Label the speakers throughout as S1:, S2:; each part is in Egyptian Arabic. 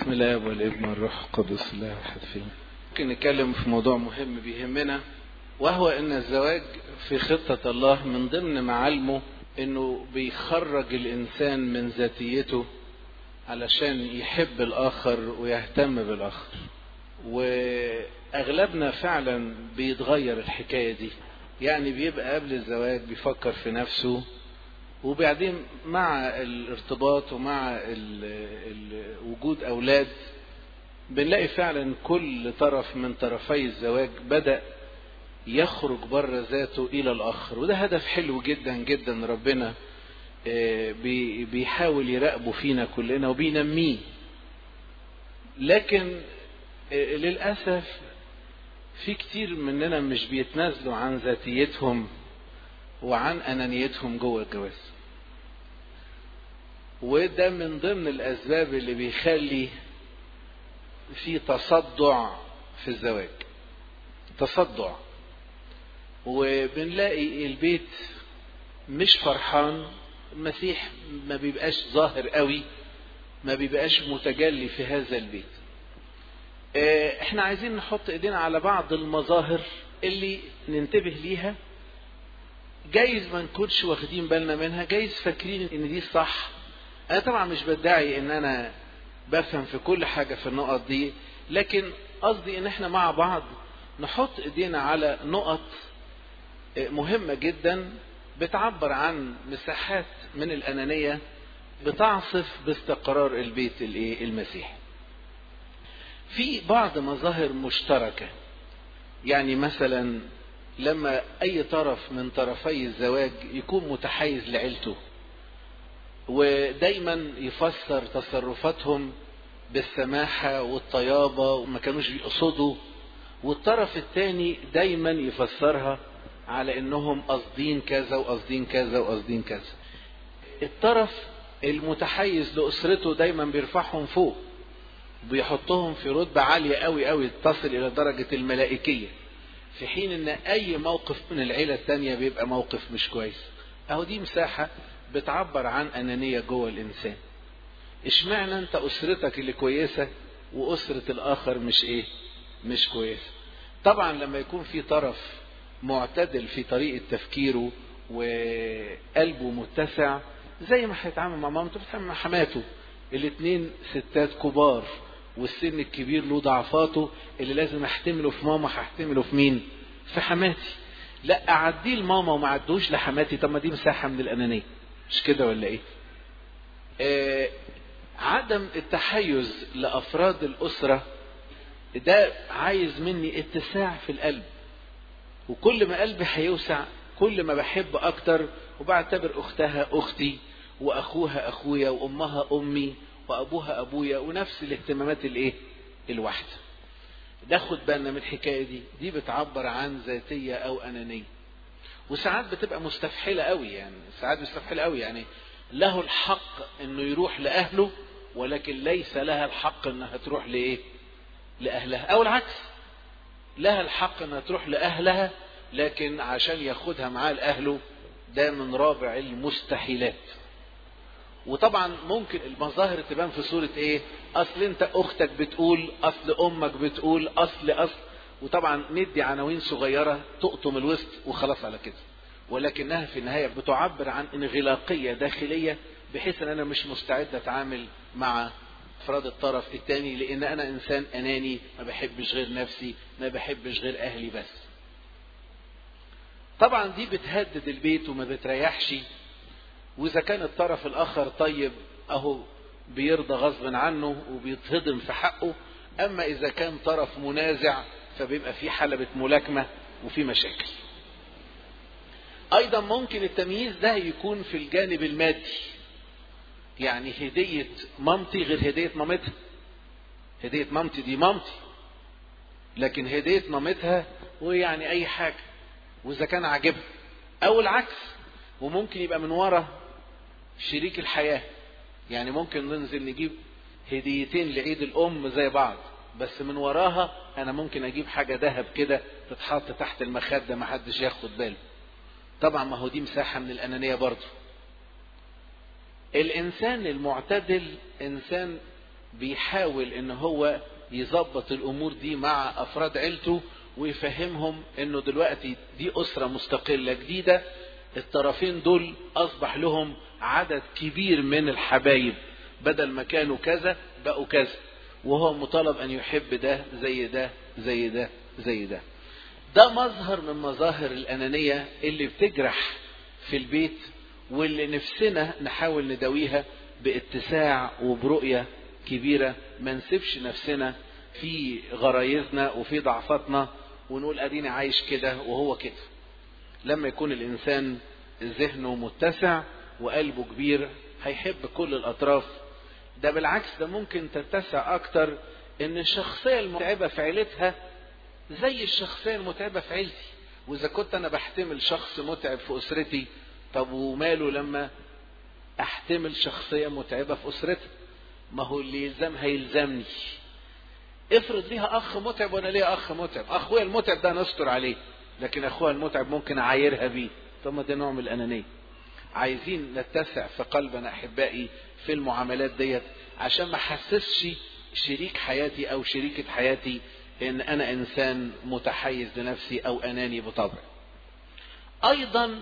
S1: بسم الله والابن والروح القدس الله احد فينا ممكن نتكلم في موضوع مهم بيهمنا وهو ان الزواج في خطة الله من ضمن معالمه انه بيخرج الانسان من ذاتيته علشان يحب الاخر ويهتم بالاخر واغلبنا فعلا بيتغير الحكاية دي يعني بيبقى قبل الزواج بيفكر في نفسه وبعدين مع الارتباط ومع ال ال وجود اولاد بنلاقي فعلا كل طرف من طرفي الزواج بدا يخرج بره ذاته الى الاخر وده هدف حلو جدا جدا ربنا بيحاول يراقبه فينا كلنا وبينميه لكن للاسف في كتير مننا مش بيتنازلوا عن ذاتيتهم وعن انانيتهم جوه الجواز وده من ضمن الاسباب اللي بيخلي في تصدع في الزواج تصدع وبنلاقي البيت مش فرحان المسيح ما بيبقاش ظاهر قوي ما بيبقاش متجلي في هذا البيت احنا عايزين نحط ايدينا على بعض المظاهر اللي ننتبه ليها جايز ما نكونش واخدين بالنا منها جايز فاكرين ان دي صح انا طبعا مش بدعي ان انا بفهم في كل حاجة في النقط دي لكن قصدي ان احنا مع بعض نحط ايدينا على نقط مهمة جدا بتعبر عن مساحات من الانانية بتعصف باستقرار البيت الايه المسيحي في بعض مظاهر مشتركة يعني مثلا لما اي طرف من طرفي الزواج يكون متحيز لعيلته ودايما يفسر تصرفاتهم بالسماحة والطيابة وما كانوش بيقصدوا والطرف الثاني دايما يفسرها على انهم قاصدين كذا وقاصدين كذا وقاصدين كذا الطرف المتحيز لأسرته دايما بيرفعهم فوق بيحطهم في رتبة عالية قوي قوي تصل إلى درجة الملائكية في حين ان اي موقف من العيلة التانية بيبقى موقف مش كويس اهو دي مساحة بتعبر عن انانية جوه الانسان اشمعنى انت اسرتك اللي كويسة واسرة الاخر مش ايه مش كويسة طبعا لما يكون في طرف معتدل في طريقة تفكيره وقلبه متسع زي ما هيتعامل مع مامته بيتعامل مع حماته الاتنين ستات كبار والسن الكبير له ضعفاته اللي لازم احتمله في ماما هحتمله في مين في حماتي لا اعديه لماما وما عدوش لحماتي طب ما دي مساحه من الانانيه مش كده ولا ايه آه عدم التحيز لافراد الاسره ده عايز مني اتساع في القلب وكل ما قلبي هيوسع كل ما بحب اكتر وبعتبر اختها اختي واخوها اخويا وامها امي وابوها ابويا ونفس الاهتمامات الايه الواحده ناخد بالنا من الحكايه دي دي بتعبر عن ذاتيه او انانيه وساعات بتبقى مستفحله قوي يعني ساعات مستفحله قوي يعني له الحق انه يروح لاهله ولكن ليس لها الحق انها تروح لايه لاهلها او العكس لها الحق انها تروح لاهلها لكن عشان ياخدها معاه لاهله ده من رابع المستحيلات وطبعا ممكن المظاهر تبان في صورة ايه اصل انت اختك بتقول اصل امك بتقول اصل اصل وطبعا ندي عناوين صغيرة تقطم الوسط وخلاص على كده ولكنها في النهاية بتعبر عن انغلاقية داخلية بحيث ان انا مش مستعد اتعامل مع افراد الطرف الثاني لان انا انسان اناني ما بحبش غير نفسي ما بحبش غير اهلي بس طبعا دي بتهدد البيت وما بتريحش واذا كان الطرف الاخر طيب اهو بيرضى غصب عنه وبيتهضم في حقه اما اذا كان طرف منازع فبيبقى في حلبة ملاكمة وفي مشاكل ايضا ممكن التمييز ده يكون في الجانب المادي يعني هدية مامتي غير هدية مامتها هدية مامتي دي مامتي لكن هدية مامتها ويعني اي حاجة واذا كان عاجبها او العكس وممكن يبقى من ورا شريك الحياة يعني ممكن ننزل نجيب هديتين لعيد الأم زي بعض بس من وراها أنا ممكن أجيب حاجة ذهب كده تتحط تحت المخدة ما حدش ياخد باله طبعا ما هو دي مساحة من الأنانية برضه الإنسان المعتدل إنسان بيحاول ان هو يظبط الامور دي مع افراد عيلته ويفهمهم انه دلوقتي دي اسرة مستقلة جديدة الطرفين دول اصبح لهم عدد كبير من الحبايب بدل ما كانوا كذا بقوا كذا وهو مطالب ان يحب ده زي ده زي ده زي ده ده مظهر من مظاهر الانانية اللي بتجرح في البيت واللي نفسنا نحاول نداويها باتساع وبرؤية كبيرة ما نسيبش نفسنا في غرايزنا وفي ضعفاتنا ونقول اديني عايش كده وهو كده لما يكون الانسان ذهنه متسع وقلبه كبير هيحب كل الاطراف ده بالعكس ده ممكن تتسع اكتر ان الشخصية المتعبة في عيلتها زي الشخصية المتعبة في عيلتي واذا كنت انا بحتمل شخص متعب في اسرتي طب وماله لما احتمل شخصية متعبة في اسرتها ما هو اللي يلزم هيلزمني افرض ليها اخ متعب وانا ليا اخ متعب اخويا المتعب ده نستر عليه لكن اخويا المتعب ممكن اعايرها بيه طب ما ده نوع من الانانيه عايزين نتسع في قلبنا احبائي في المعاملات ديت عشان ما احسسش شريك حياتي او شريكة حياتي ان انا انسان متحيز لنفسي او اناني بطبعي ايضا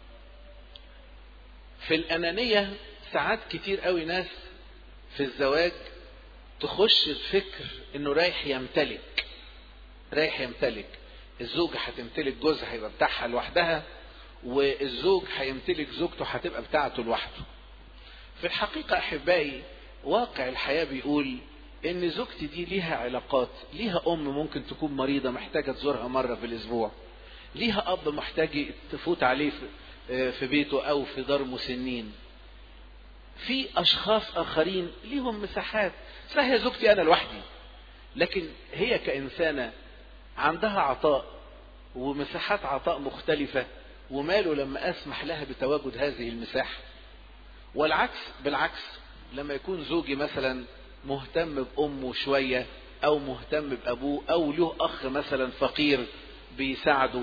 S1: في الانانية ساعات كتير قوي ناس في الزواج تخش الفكر انه رايح يمتلك رايح يمتلك الزوجة هتمتلك جوزها هيبقى بتاعها لوحدها والزوج هيمتلك زوجته هتبقى بتاعته لوحده في الحقيقة احبائي واقع الحياة بيقول ان زوجتي دي ليها علاقات ليها ام ممكن تكون مريضة محتاجة تزورها مرة في الاسبوع ليها اب محتاج تفوت عليه في بيته او في دار مسنين في اشخاص اخرين ليهم مساحات صحيح زوجتي انا لوحدي لكن هي كانسانه عندها عطاء ومساحات عطاء مختلفه وماله لما اسمح لها بتواجد هذه المساحه والعكس بالعكس لما يكون زوجي مثلا مهتم بامه شويه او مهتم بابوه او له اخ مثلا فقير بيساعده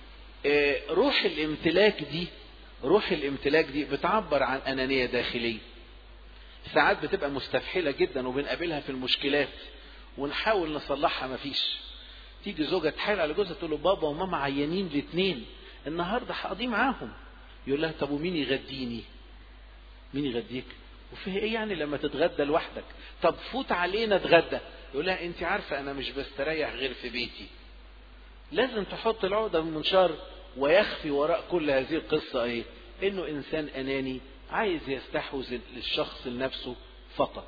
S1: روح الامتلاك دي روح الامتلاك دي بتعبر عن انانيه داخليه ساعات بتبقى مستفحله جدا وبنقابلها في المشكلات ونحاول نصلحها مفيش تيجي زوجة تحايل على جوزها تقول له بابا وماما عيانين الاثنين النهارده هقضي معاهم يقول لها طب ومين يغديني مين يغديك وفيه ايه يعني لما تتغدى لوحدك طب فوت علينا اتغدى يقول لها انت عارفه انا مش بستريح غير في بيتي لازم تحط العقده من المنشار ويخفي وراء كل هذه القصة ايه انه انسان اناني عايز يستحوذ للشخص لنفسه فقط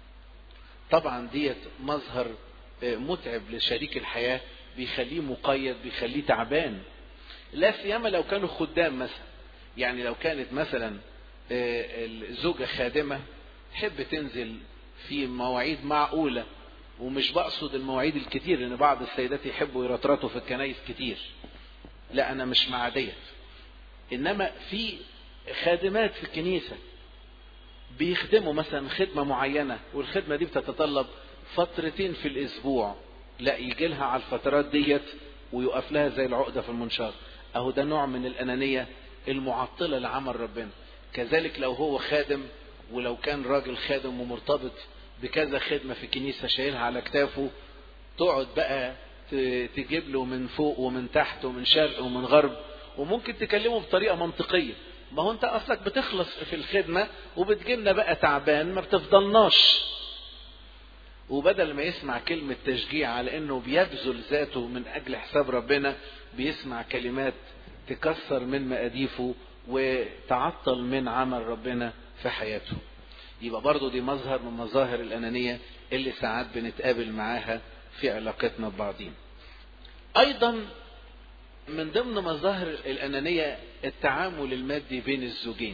S1: طبعا ديت مظهر متعب لشريك الحياة بيخليه مقيد بيخليه تعبان لا سيما لو كانوا خدام مثلا يعني لو كانت مثلا الزوجة خادمة تحب تنزل في مواعيد معقولة ومش بقصد المواعيد الكتير لان بعض السيدات يحبوا يرطرطوا في الكنايس كتير لا انا مش مع ديت انما في خادمات في الكنيسة بيخدموا مثلا خدمة معينة والخدمة دي بتتطلب فترتين في الاسبوع لا يجي لها على الفترات ديت ويقف لها زي العقدة في المنشار اهو ده نوع من الانانية المعطلة لعمل ربنا كذلك لو هو خادم ولو كان راجل خادم ومرتبط بكذا خدمة في الكنيسة شايلها على كتافه تقعد بقى تجيب له من فوق ومن تحت ومن شرق ومن غرب وممكن تكلمه بطريقة منطقية ما هو انت اصلك بتخلص في الخدمة وبتجيلنا بقى تعبان ما بتفضلناش وبدل ما يسمع كلمة تشجيع على انه بيبذل ذاته من اجل حساب ربنا بيسمع كلمات تكسر من مقاديفه وتعطل من عمل ربنا في حياته يبقى برضو دي مظهر من مظاهر الأنانية اللي ساعات بنتقابل معاها في علاقتنا ببعضين أيضا من ضمن مظاهر الأنانية التعامل المادي بين الزوجين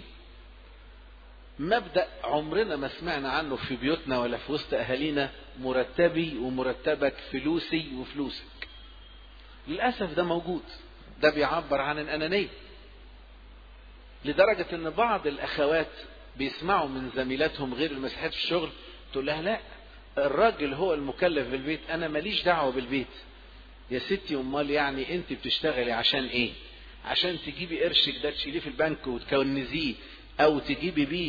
S1: مبدأ عمرنا ما سمعنا عنه في بيوتنا ولا في وسط أهالينا مرتبي ومرتبك فلوسي وفلوسك للأسف ده موجود ده بيعبر عن الأنانية لدرجة ان بعض الاخوات بيسمعوا من زميلاتهم غير المسيحيات في الشغل تقول لها لا الراجل هو المكلف بالبيت انا ماليش دعوة بالبيت يا ستي امال يعني انت بتشتغلي عشان ايه عشان تجيبي قرشك ده تشيليه في البنك وتكنزيه او تجيبي بيه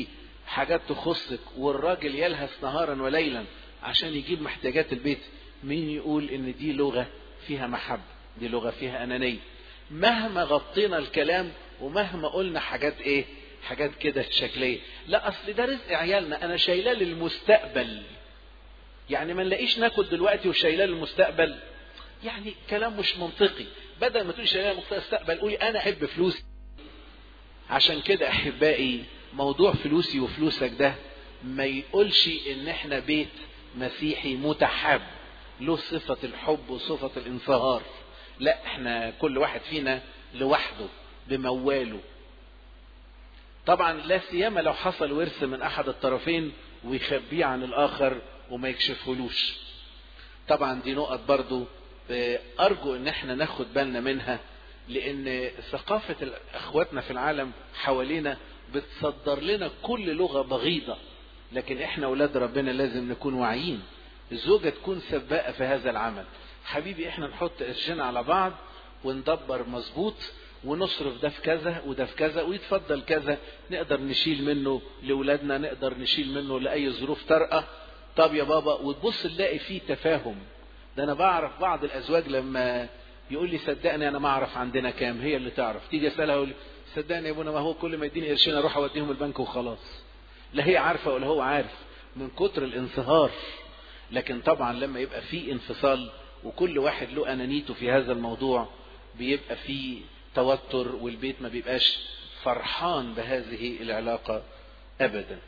S1: حاجات تخصك والراجل يلهث نهارا وليلا عشان يجيب محتاجات البيت مين يقول ان دي لغة فيها محبة دي لغة فيها انانية مهما غطينا الكلام ومهما قلنا حاجات ايه حاجات كده شكلية لا اصل ده رزق عيالنا انا شايلاه للمستقبل يعني ما نلاقيش ناكل دلوقتي وشايلاه للمستقبل يعني كلام مش منطقي بدل ما تقولي شايلاه للمستقبل قولي انا احب فلوسي عشان كده احبائي موضوع فلوسي وفلوسك ده ما يقولش ان احنا بيت مسيحي متحاب له صفة الحب وصفة الانصهار لا احنا كل واحد فينا لوحده بمواله طبعا لا سيما لو حصل ورث من احد الطرفين ويخبيه عن الاخر وما يكشفهولوش طبعا دي نقط برضو ارجو ان احنا ناخد بالنا منها لان ثقافة اخواتنا في العالم حوالينا بتصدر لنا كل لغة بغيضة لكن احنا اولاد ربنا لازم نكون واعيين الزوجة تكون سباقة في هذا العمل حبيبي احنا نحط قرشنا على بعض وندبر مظبوط ونصرف ده في كذا وده في كذا ويتفضل كذا نقدر نشيل منه لاولادنا نقدر نشيل منه لاي ظروف طارئه طب يا بابا وتبص تلاقي فيه تفاهم ده انا بعرف بعض الازواج لما يقول لي صدقني انا ما اعرف عندنا كام هي اللي تعرف تيجي اسالها اقول صدقني يا ابونا ما هو كل ما يديني قرشين اروح اوديهم البنك وخلاص لا هي عارفه ولا هو عارف من كتر الانصهار لكن طبعا لما يبقى في انفصال وكل واحد له انانيته في هذا الموضوع بيبقى في توتر والبيت ما بيبقاش فرحان بهذه العلاقة أبدا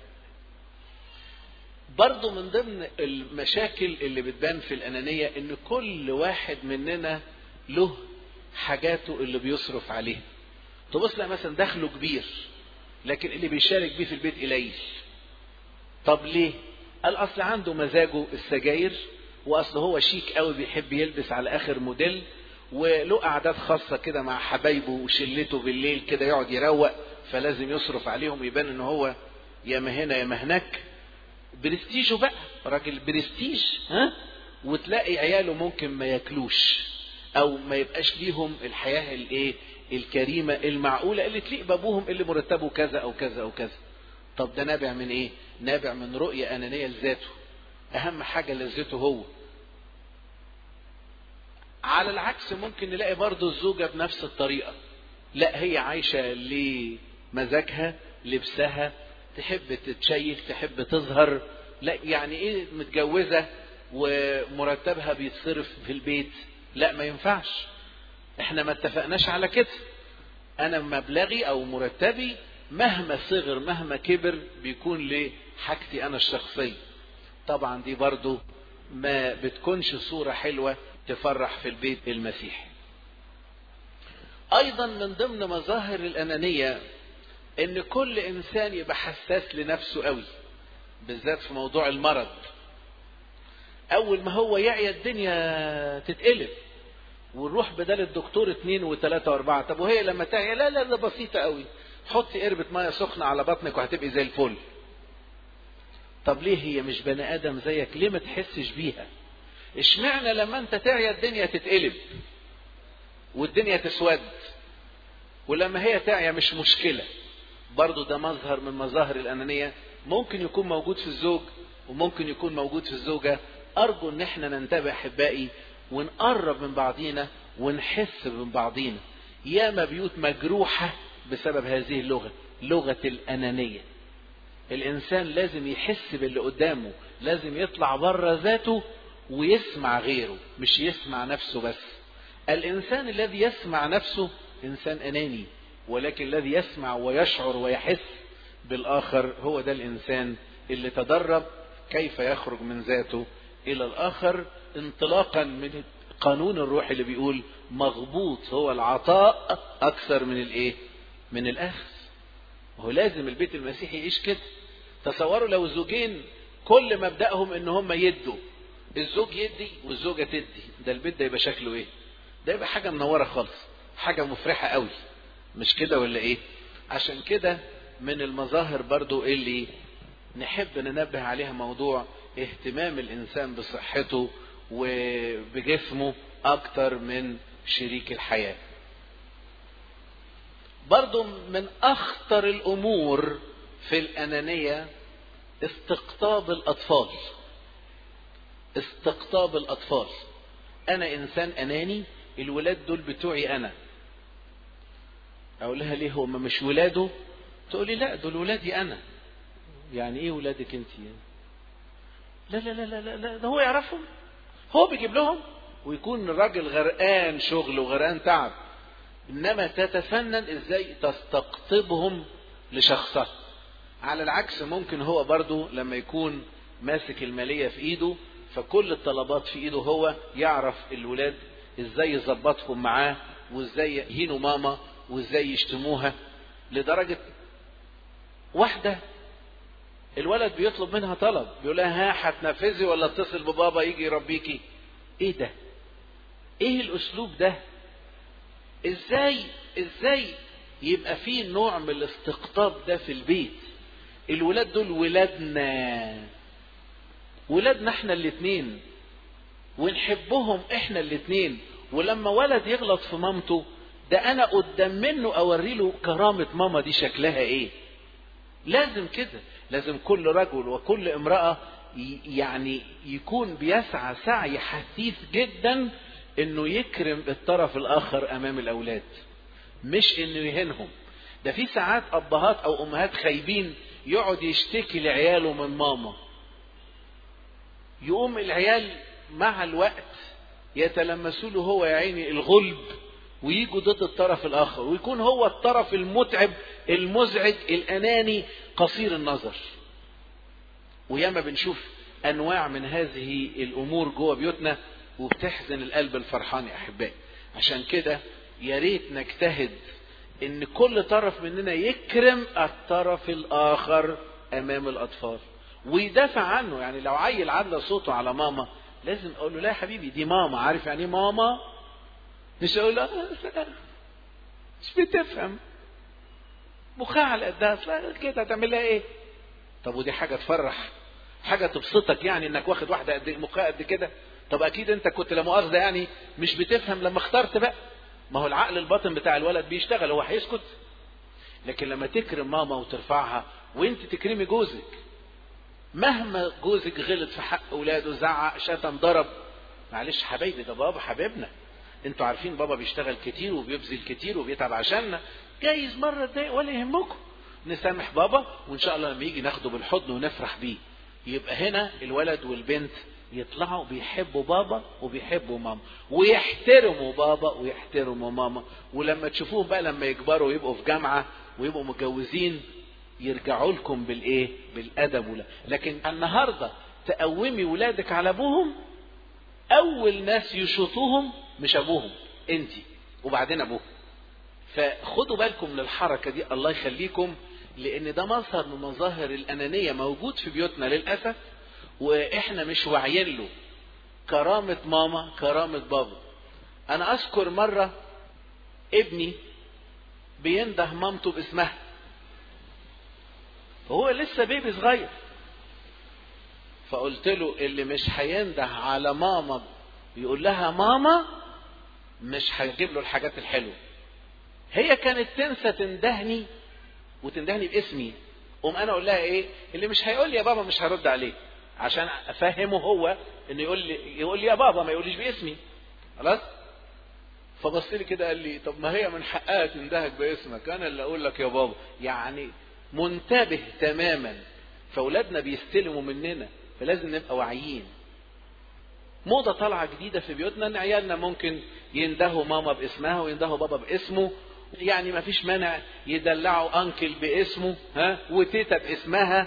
S1: برضو من ضمن المشاكل اللي بتبان في الأنانية إن كل واحد مننا له حاجاته اللي بيصرف عليها تبص لها مثلا دخله كبير لكن اللي بيشارك بيه في البيت قليل طب ليه قال اصل عنده مزاجه السجاير واصل هو شيك قوي بيحب يلبس على اخر موديل وله اعداد خاصه كده مع حبايبه وشلته بالليل كده يقعد يروق فلازم يصرف عليهم يبان ان هو يا ما هنا يا ما هناك برستيجه بقى راجل برستيج ها وتلاقي عياله ممكن ما ياكلوش او ما يبقاش ليهم الحياه الايه الكريمه المعقوله اللي تليق بابوهم اللي مرتبه كذا او كذا او كذا طب ده نابع من ايه نابع من رؤيه انانيه لذاته اهم حاجه لذته هو على العكس ممكن نلاقي برضو الزوجة بنفس الطريقة لا هي عايشة لمزاجها لبسها تحب تتشيك تحب تظهر لا يعني ايه متجوزة ومرتبها بيتصرف في البيت لا ما ينفعش احنا ما اتفقناش على كده انا مبلغي او مرتبي مهما صغر مهما كبر بيكون لحاجتي انا الشخصية طبعا دي برضو ما بتكونش صورة حلوة تفرح في البيت المسيحي ايضا من ضمن مظاهر الانانية ان كل انسان يبقى حساس لنفسه قوي بالذات في موضوع المرض اول ما هو يعيا الدنيا تتقلب ونروح بدل الدكتور اتنين وتلاتة واربعة طب وهي لما تعيا لا لا ده بسيطة قوي حطي قربة مية سخنة على بطنك وهتبقي زي الفل طب ليه هي مش بني ادم زيك ليه ما تحسش بيها اشمعنى لما انت تعيا الدنيا تتقلب والدنيا تسود ولما هي تعيا مش مشكلة برضو ده مظهر من مظاهر الأنانية ممكن يكون موجود في الزوج وممكن يكون موجود في الزوجة أرجو إن احنا ننتبه أحبائي ونقرب من بعضينا ونحس من بعضينا ياما بيوت مجروحة بسبب هذه اللغة لغة الأنانية الإنسان لازم يحس باللي قدامه لازم يطلع بره ذاته ويسمع غيره مش يسمع نفسه بس الإنسان الذي يسمع نفسه إنسان أناني ولكن الذي يسمع ويشعر ويحس بالآخر هو ده الإنسان اللي تدرب كيف يخرج من ذاته إلى الآخر انطلاقا من قانون الروح اللي بيقول مغبوط هو العطاء أكثر من الإيه؟ من الأخذ وهو لازم البيت المسيحي يعيش كده تصوروا لو زوجين كل مبدأهم إن هم يدوا الزوج يدي والزوجة تدي ده البيت ده يبقى شكله إيه؟ ده يبقى حاجة منورة خالص حاجة مفرحة قوي مش كده ولا إيه؟ عشان كده من المظاهر برضو اللي نحب ننبه عليها موضوع اهتمام الإنسان بصحته وبجسمه أكتر من شريك الحياة برضو من أخطر الأمور في الأنانية استقطاب الأطفال استقطاب الأطفال أنا إنسان أناني الولاد دول بتوعي أنا أقول لها ليه هم مش ولاده تقول لي لا دول ولادي أنا يعني إيه ولادك أنت لا لا لا لا لا, لا ده هو يعرفهم هو بيجيب لهم ويكون الراجل غرقان شغل وغرقان تعب انما تتفنن ازاي تستقطبهم لشخصه على العكس ممكن هو برضو لما يكون ماسك الماليه في ايده فكل الطلبات في ايده هو يعرف الولاد ازاي يظبطهم معاه وازاي يهينوا ماما وازاي يشتموها لدرجه واحده الولد بيطلب منها طلب بيقول لها ها هتنفذي ولا اتصل ببابا يجي يربيكي ايه ده ايه الاسلوب ده ازاي ازاي يبقى في نوع من الاستقطاب ده في البيت الولاد دول ولادنا ولادنا احنا الاتنين ونحبهم احنا الاتنين ولما ولد يغلط في مامته ده انا قدام منه اوري له كرامة ماما دي شكلها ايه لازم كده لازم كل رجل وكل امرأة يعني يكون بيسعى سعي حثيث جدا انه يكرم الطرف الاخر امام الاولاد مش انه يهينهم ده في ساعات ابهات او امهات خايبين يقعد يشتكي لعياله من ماما يقوم العيال مع الوقت يتلمسوا له هو يا عيني الغلب ويجوا ضد الطرف الاخر ويكون هو الطرف المتعب المزعج الاناني قصير النظر وياما بنشوف انواع من هذه الامور جوه بيوتنا وبتحزن القلب الفرحان يا احبائي عشان كده يا ريت نجتهد ان كل طرف مننا يكرم الطرف الاخر امام الاطفال ويدافع عنه يعني لو عيل على صوته على ماما لازم اقول له لا يا حبيبي دي ماما عارف يعني ايه ماما مش اقول له مش بتفهم مخها على قدها اصل كده هتعمل لها ايه طب ودي حاجه تفرح حاجه تبسطك يعني انك واخد واحده قد مخها قد كده طب اكيد انت كنت لا مؤاخذه يعني مش بتفهم لما اخترت بقى ما هو العقل الباطن بتاع الولد بيشتغل هو هيسكت لكن لما تكرم ماما وترفعها وانت تكرمي جوزك مهما جوزك غلط في حق اولاده زعق شتم ضرب معلش حبايبي ده بابا حبيبنا انتوا عارفين بابا بيشتغل كتير وبيبذل كتير وبيتعب عشاننا جايز مره تضايق ولا يهمكم نسامح بابا وان شاء الله لما يجي ناخده بالحضن ونفرح بيه يبقى هنا الولد والبنت يطلعوا بيحبوا بابا وبيحبوا ماما ويحترموا بابا ويحترموا ماما ولما تشوفوهم بقى لما يكبروا ويبقوا في جامعة ويبقوا متجوزين يرجعوا لكم بالايه بالادب ولا لكن النهارده تقومي ولادك على ابوهم اول ناس يشوطوهم مش ابوهم انت وبعدين ابوهم فخدوا بالكم من الحركه دي الله يخليكم لان ده مظهر من مظاهر الانانيه موجود في بيوتنا للاسف واحنا مش واعيين له كرامه ماما كرامه بابا انا اذكر مره ابني بينده مامته باسمها وهو لسه بيبي صغير فقلت له اللي مش هينده على ماما يقول لها ماما مش هجيب له الحاجات الحلوه هي كانت تنسى تندهني وتندهني باسمي قوم انا اقول لها ايه اللي مش هيقول لي يا بابا مش هرد عليه عشان افهمه هو انه يقول لي يقول لي يا بابا ما يقوليش باسمي خلاص فبص لي كده قال لي طب ما هي من حقها تندهك باسمك انا اللي اقول لك يا بابا يعني منتبه تماما فاولادنا بيستلموا مننا فلازم نبقى واعيين موضة طالعة جديدة في بيوتنا ان عيالنا ممكن يندهوا ماما باسمها ويندهوا بابا باسمه يعني ما فيش مانع يدلعوا انكل باسمه ها وتيتا باسمها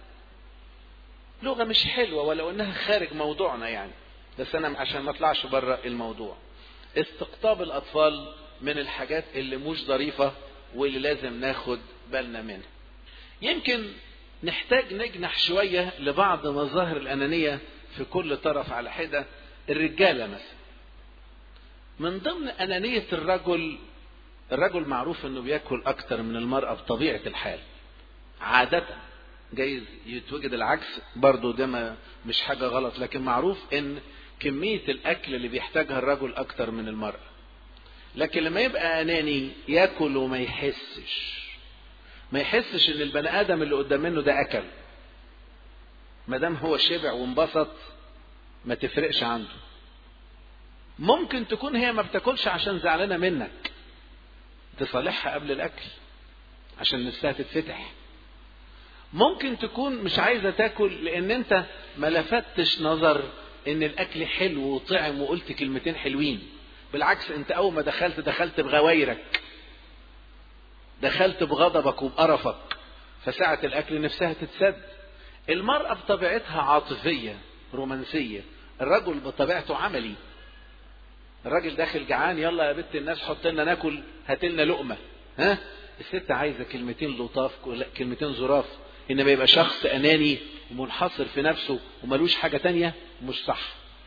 S1: لغة مش حلوة ولو انها خارج موضوعنا يعني بس انا عشان ما اطلعش بره الموضوع استقطاب الاطفال من الحاجات اللي مش ظريفة واللي لازم ناخد بالنا منها يمكن نحتاج نجنح شوية لبعض مظاهر الأنانية في كل طرف على حدة الرجالة مثلا من ضمن أنانية الرجل الرجل معروف انه بياكل اكتر من المرأة بطبيعة الحال عادة جايز يتوجد العكس برضو ده ما مش حاجة غلط لكن معروف ان كمية الاكل اللي بيحتاجها الرجل اكتر من المرأة لكن لما يبقى اناني ياكل وما يحسش ما يحسش ان البني ادم اللي قدام منه ده اكل ما دام هو شبع وانبسط ما تفرقش عنده ممكن تكون هي ما بتاكلش عشان زعلانه منك تصالحها قبل الاكل عشان نفسها تتفتح ممكن تكون مش عايزه تاكل لان انت ما لفتش نظر ان الاكل حلو وطعم وقلت كلمتين حلوين بالعكس انت اول ما دخلت دخلت بغوايرك دخلت بغضبك وبقرفك فساعة الاكل نفسها تتسد المرأة بطبيعتها عاطفية رومانسية الرجل بطبيعته عملي الراجل داخل جعان يلا يا بنت الناس حط لنا ناكل هات لنا لقمه ها الست عايزه كلمتين لطاف كلمتين ظراف انما يبقى شخص اناني ومنحصر في نفسه وملوش حاجه تانية مش صح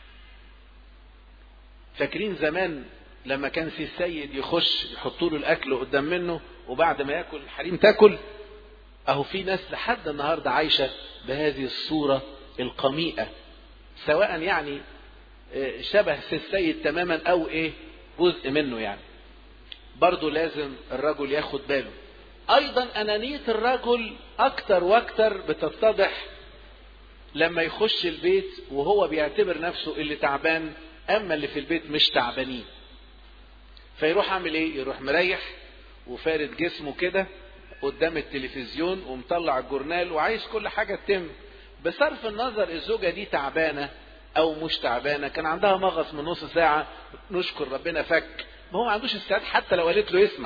S1: فاكرين زمان لما كان في السيد يخش يحطوا له الاكل قدام منه وبعد ما ياكل الحريم تاكل اهو في ناس لحد النهارده عايشه بهذه الصوره القميئه سواء يعني شبه السيد تماما او ايه جزء منه يعني برضه لازم الرجل ياخد باله ايضا انانية الرجل اكتر واكتر بتتضح لما يخش البيت وهو بيعتبر نفسه اللي تعبان اما اللي في البيت مش تعبانين فيروح عامل ايه يروح مريح وفارد جسمه كده قدام التلفزيون ومطلع الجورنال وعايز كل حاجة تتم بصرف النظر الزوجة دي تعبانة او مش تعبانه كان عندها مغص من نص ساعه نشكر ربنا فك ما هو ما عندوش استعداد حتى لو قالت له يسمع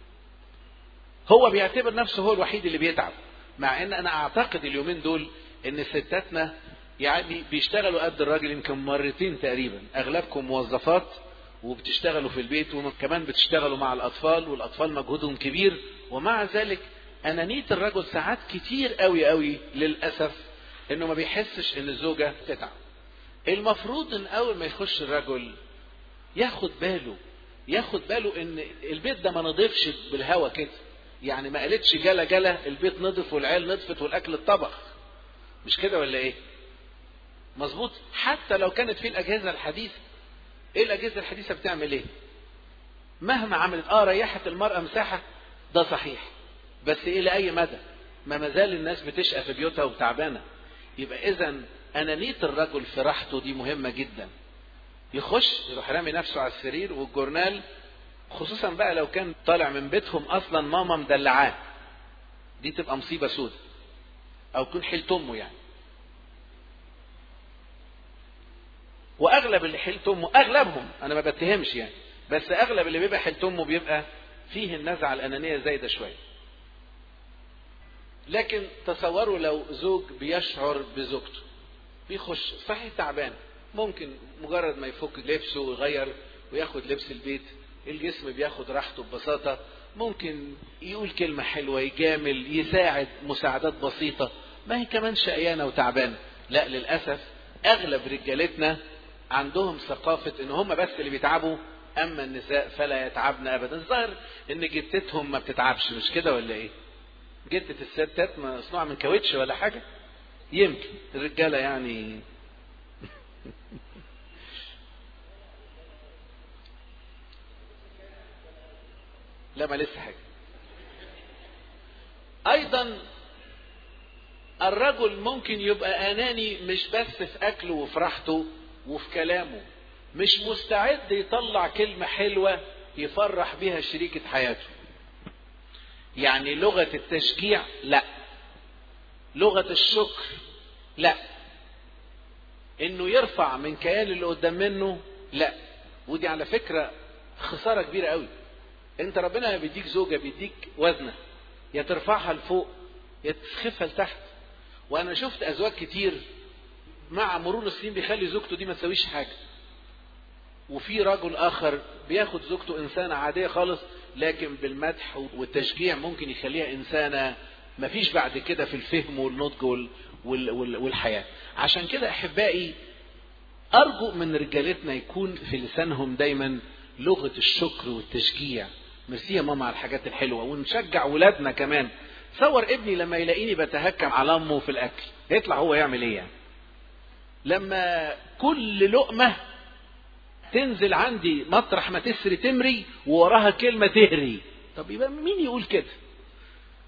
S1: هو بيعتبر نفسه هو الوحيد اللي بيتعب مع ان انا اعتقد اليومين دول ان ستاتنا يعني بيشتغلوا قد الراجل يمكن مرتين تقريبا اغلبكم موظفات وبتشتغلوا في البيت وكمان بتشتغلوا مع الاطفال والاطفال مجهودهم كبير ومع ذلك انانيه الرجل ساعات كتير قوي قوي للاسف انه ما بيحسش ان الزوجه تتعب المفروض ان اول ما يخش الرجل ياخد باله ياخد باله ان البيت ده ما نضيفش بالهوا كده يعني ما قالتش جلا جلا البيت نضف والعيال نضفت والاكل اتطبخ مش كده ولا ايه مظبوط حتى لو كانت في الاجهزه الحديثه ايه الاجهزه الحديثه بتعمل ايه مهما عملت اه ريحت المراه مساحه ده صحيح بس الى اي مدى ما مازال الناس بتشقى في بيوتها وتعبانه يبقى اذا أنانية الرجل في راحته دي مهمة جدا يخش يروح رامي نفسه على السرير والجورنال خصوصا بقى لو كان طالع من بيتهم أصلا ماما مدلعاه دي تبقى مصيبة سودة أو يكون حيلت أمه يعني وأغلب اللي حيلت أمه أغلبهم أنا ما بتهمش يعني بس أغلب اللي بيبقى حيلت أمه بيبقى فيه النزعة الأنانية زايدة شوية لكن تصوروا لو زوج بيشعر بزوجته بيخش صحيح تعبان ممكن مجرد ما يفك لبسه ويغير وياخد لبس البيت الجسم بياخد راحته ببساطة ممكن يقول كلمة حلوة يجامل يساعد مساعدات بسيطة ما هي كمان شقيانة وتعبانة لا للأسف أغلب رجالتنا عندهم ثقافة إن هم بس اللي بيتعبوا أما النساء فلا يتعبن أبدا الظاهر إن جدتهم ما بتتعبش مش كده ولا إيه؟ جدة الستات مصنوعة من كاوتش ولا حاجة؟ يمكن الرجالة يعني لا ما لسه حاجة أيضا الرجل ممكن يبقى أناني مش بس في أكله وفي راحته وفي كلامه مش مستعد يطلع كلمة حلوة يفرح بها شريكة حياته يعني لغة التشجيع لا لغة الشكر لا انه يرفع من كيان اللي قدام منه لا ودي على فكرة خسارة كبيرة قوي انت ربنا بيديك زوجة بيديك وزنة يا ترفعها لفوق يا تسخفها لتحت وانا شفت ازواج كتير مع مرور السنين بيخلي زوجته دي ما تسويش حاجة وفي رجل اخر بياخد زوجته انسانة عادية خالص لكن بالمدح والتشجيع ممكن يخليها انسانة مفيش بعد كده في الفهم والنضج وال وال وال والحياة عشان كده احبائي ارجو من رجالتنا يكون في لسانهم دايما لغة الشكر والتشجيع ميرسي يا ماما على الحاجات الحلوة ونشجع ولادنا كمان تصور ابني لما يلاقيني بتهكم على امه في الاكل يطلع هو يعمل ايه يعني لما كل لقمة تنزل عندي مطرح ما تسري تمري ووراها كلمة تهري طب يبقى مين يقول كده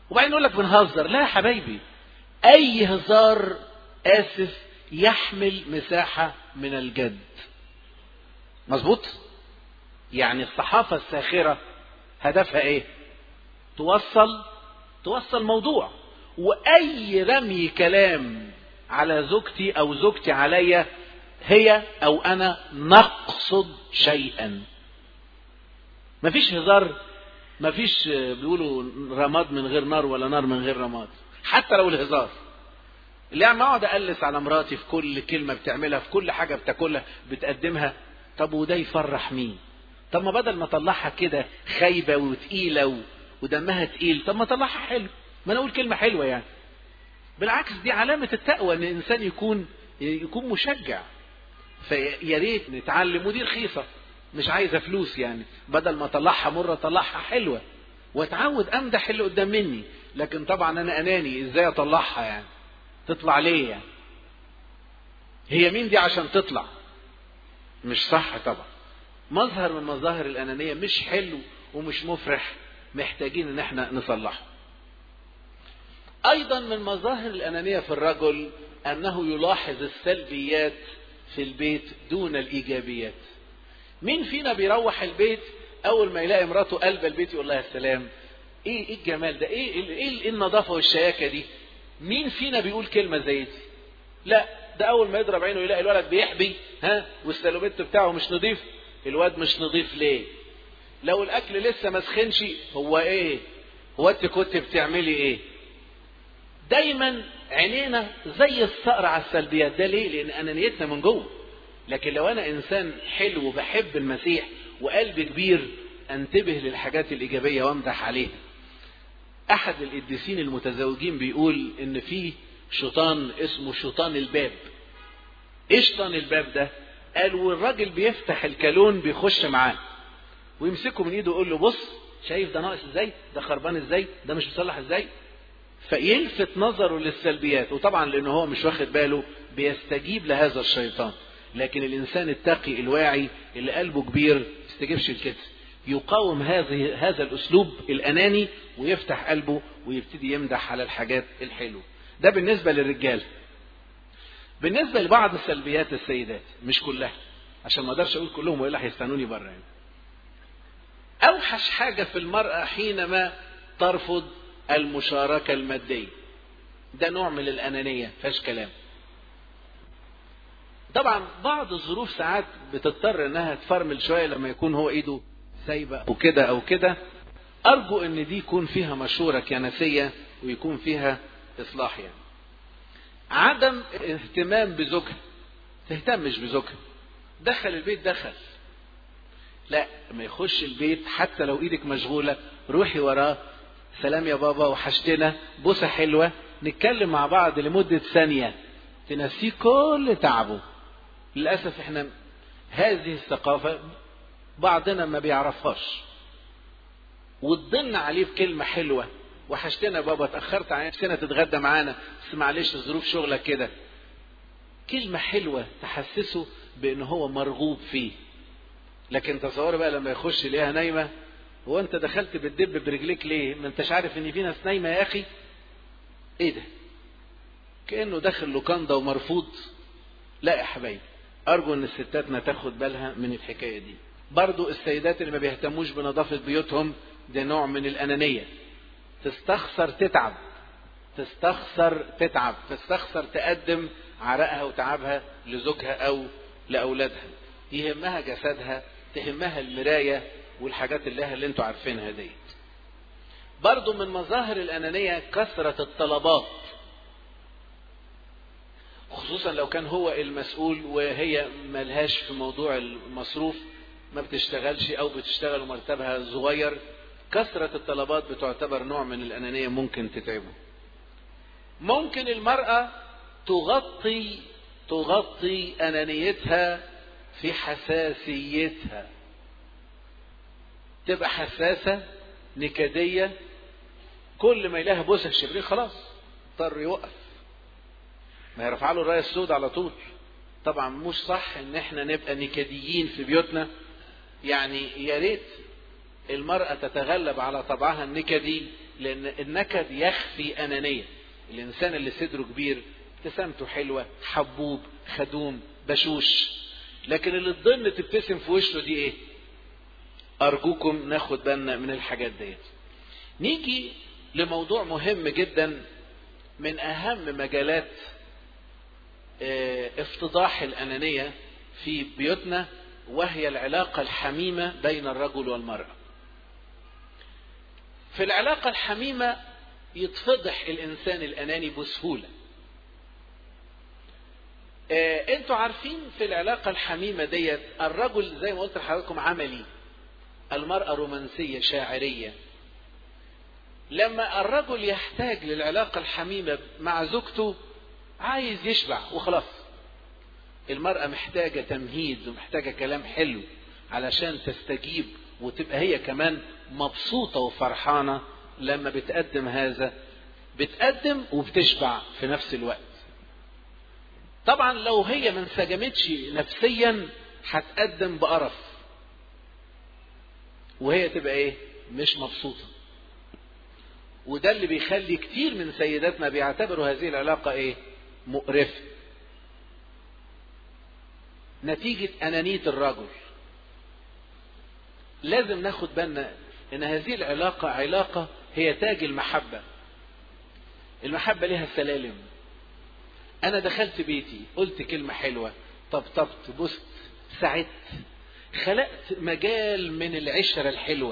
S1: وبعدين يقول لك بنهزر لا يا حبايبي اي هزار اسف يحمل مساحة من الجد مظبوط يعني الصحافة الساخرة هدفها ايه توصل توصل موضوع واي رمي كلام على زوجتي او زوجتي عليا هي او انا نقصد شيئا مفيش هزار مفيش بيقولوا رماد من غير نار ولا نار من غير رماد حتى لو الهزار اللي يعني اقعد اقلس على مراتي في كل كلمه بتعملها في كل حاجه بتاكلها بتقدمها طب وده يفرح مين طب ما بدل ما اطلعها كده خايبه وتقيله و... ودمها تقيل طب ما اطلعها حلو ما انا اقول كلمه حلوه يعني بالعكس دي علامه التقوى ان الانسان يكون يكون مشجع فيا ريت نتعلم ودي رخيصه مش عايزه فلوس يعني بدل ما اطلعها مره اطلعها حلوه واتعود امدح اللي قدام مني لكن طبعا انا اناني ازاي اطلعها يعني تطلع ليه يعني هي مين دي عشان تطلع مش صح طبعا مظهر من مظاهر الانانيه مش حلو ومش مفرح محتاجين ان احنا نصلحه ايضا من مظاهر الانانيه في الرجل انه يلاحظ السلبيات في البيت دون الايجابيات مين فينا بيروح البيت اول ما يلاقي مراته قلب البيت يقول لها يا سلام ايه ايه الجمال ده ايه ايه, إيه النظافه والشياكه دي مين فينا بيقول كلمه زي دي لا ده اول ما يضرب عينه يلاقي الولد بيحبي ها والسلوبيت بتاعه مش نظيف الواد مش نظيف ليه لو الاكل لسه ما سخنش هو ايه هو انت كنت بتعملي ايه دايما عينينا زي الصقر على السلبيات ده ليه لان انانيتنا من جوه لكن لو انا انسان حلو وبحب المسيح وقلب كبير انتبه للحاجات الايجابيه وامدح عليها احد القديسين المتزوجين بيقول ان في شيطان اسمه شيطان الباب ايه شيطان الباب ده قال والراجل بيفتح الكالون بيخش معاه ويمسكه من ايده ويقول له بص شايف ده ناقص ازاي ده خربان ازاي ده مش مصلح ازاي فيلفت نظره للسلبيات وطبعا لانه هو مش واخد باله بيستجيب لهذا الشيطان لكن الانسان التقي الواعي اللي قلبه كبير ما يستجيبش لكده يقاوم هذه هذا الاسلوب الاناني ويفتح قلبه ويبتدي يمدح على الحاجات الحلوه ده بالنسبه للرجال بالنسبه لبعض السلبيات السيدات مش كلها عشان ما اقدرش اقول كلهم والا هيستنوني بره يعني اوحش حاجه في المراه حينما ترفض المشاركه الماديه ده نوع من الانانيه فيهاش كلام طبعا بعض الظروف ساعات بتضطر انها تفرمل شويه لما يكون هو ايده سايبه او كده او كده ارجو ان دي يكون فيها مشوره كنسيه ويكون فيها اصلاح يعني عدم اهتمام بزوجها تهتمش بزوجها دخل البيت دخل لا ما يخش البيت حتى لو ايدك مشغوله روحي وراه سلام يا بابا وحشتنا بوسه حلوه نتكلم مع بعض لمده ثانيه تنسيه كل تعبه للاسف احنا هذه الثقافه بعضنا ما بيعرفهاش وتضن عليه بكلمه حلوه وحشتنا بابا اتاخرت على نفسنا تتغدى معانا بس معلش ظروف شغلك كده كلمه حلوه تحسسه بان هو مرغوب فيه لكن تصور بقى لما يخش يلاقيها نايمه هو انت دخلت بتدب برجليك ليه ما انتش عارف ان في ناس نايمه يا اخي ايه ده كانه داخل لوكاندا ومرفوض لا يا حبايبي ارجو ان الستات ما تاخد بالها من الحكايه دي برضو السيدات اللي ما بيهتموش بنظافه بيوتهم ده نوع من الانانيه تستخسر تتعب تستخسر تتعب تستخسر تقدم عرقها وتعبها لزوجها او لاولادها يهمها جسدها تهمها المرايه والحاجات اللي اللي انتوا عارفينها ديت برضو من مظاهر الانانيه كثره الطلبات خصوصا لو كان هو المسؤول وهي ملهاش في موضوع المصروف ما بتشتغلش او بتشتغل ومرتبها صغير كثرة الطلبات بتعتبر نوع من الأنانية ممكن تتعبه ممكن المرأة تغطي تغطي أنانيتها في حساسيتها تبقى حساسة نكدية كل ما يلاقيها بوسة الشبرين خلاص اضطر يوقف ما يرفع له الراية السوداء على طول طبعا مش صح ان احنا نبقى نكديين في بيوتنا يعني يا ريت المرأة تتغلب على طبعها النكدي لان النكد يخفي انانيه الانسان اللي صدره كبير ابتسامته حلوه حبوب خدوم بشوش لكن اللي تضن تبتسم في وشه دي ايه ارجوكم ناخد بالنا من الحاجات ديت نيجي لموضوع مهم جدا من اهم مجالات افتضاح الانانيه في بيوتنا وهي العلاقه الحميمه بين الرجل والمراه في العلاقه الحميمه يتفضح الانسان الاناني بسهوله انتوا عارفين في العلاقه الحميمه ديت الرجل زي ما قلت لحضراتكم عملي المراه رومانسيه شاعريه لما الرجل يحتاج للعلاقة الحميمة مع زوجته عايز يشبع وخلاص المرأة محتاجة تمهيد ومحتاجة كلام حلو علشان تستجيب وتبقى هي كمان مبسوطة وفرحانة لما بتقدم هذا بتقدم وبتشبع في نفس الوقت طبعا لو هي ما انسجمتش نفسيا هتقدم بقرف وهي تبقى ايه مش مبسوطه وده اللي بيخلي كتير من سيداتنا بيعتبروا هذه العلاقة ايه مقرفة نتيجة أنانية الرجل لازم ناخد بالنا ان هذه العلاقة علاقة هي تاج المحبة المحبة لها سلالم انا دخلت بيتي قلت كلمة حلوة طبطبت بست سعدت خلقت مجال من العشرة الحلوة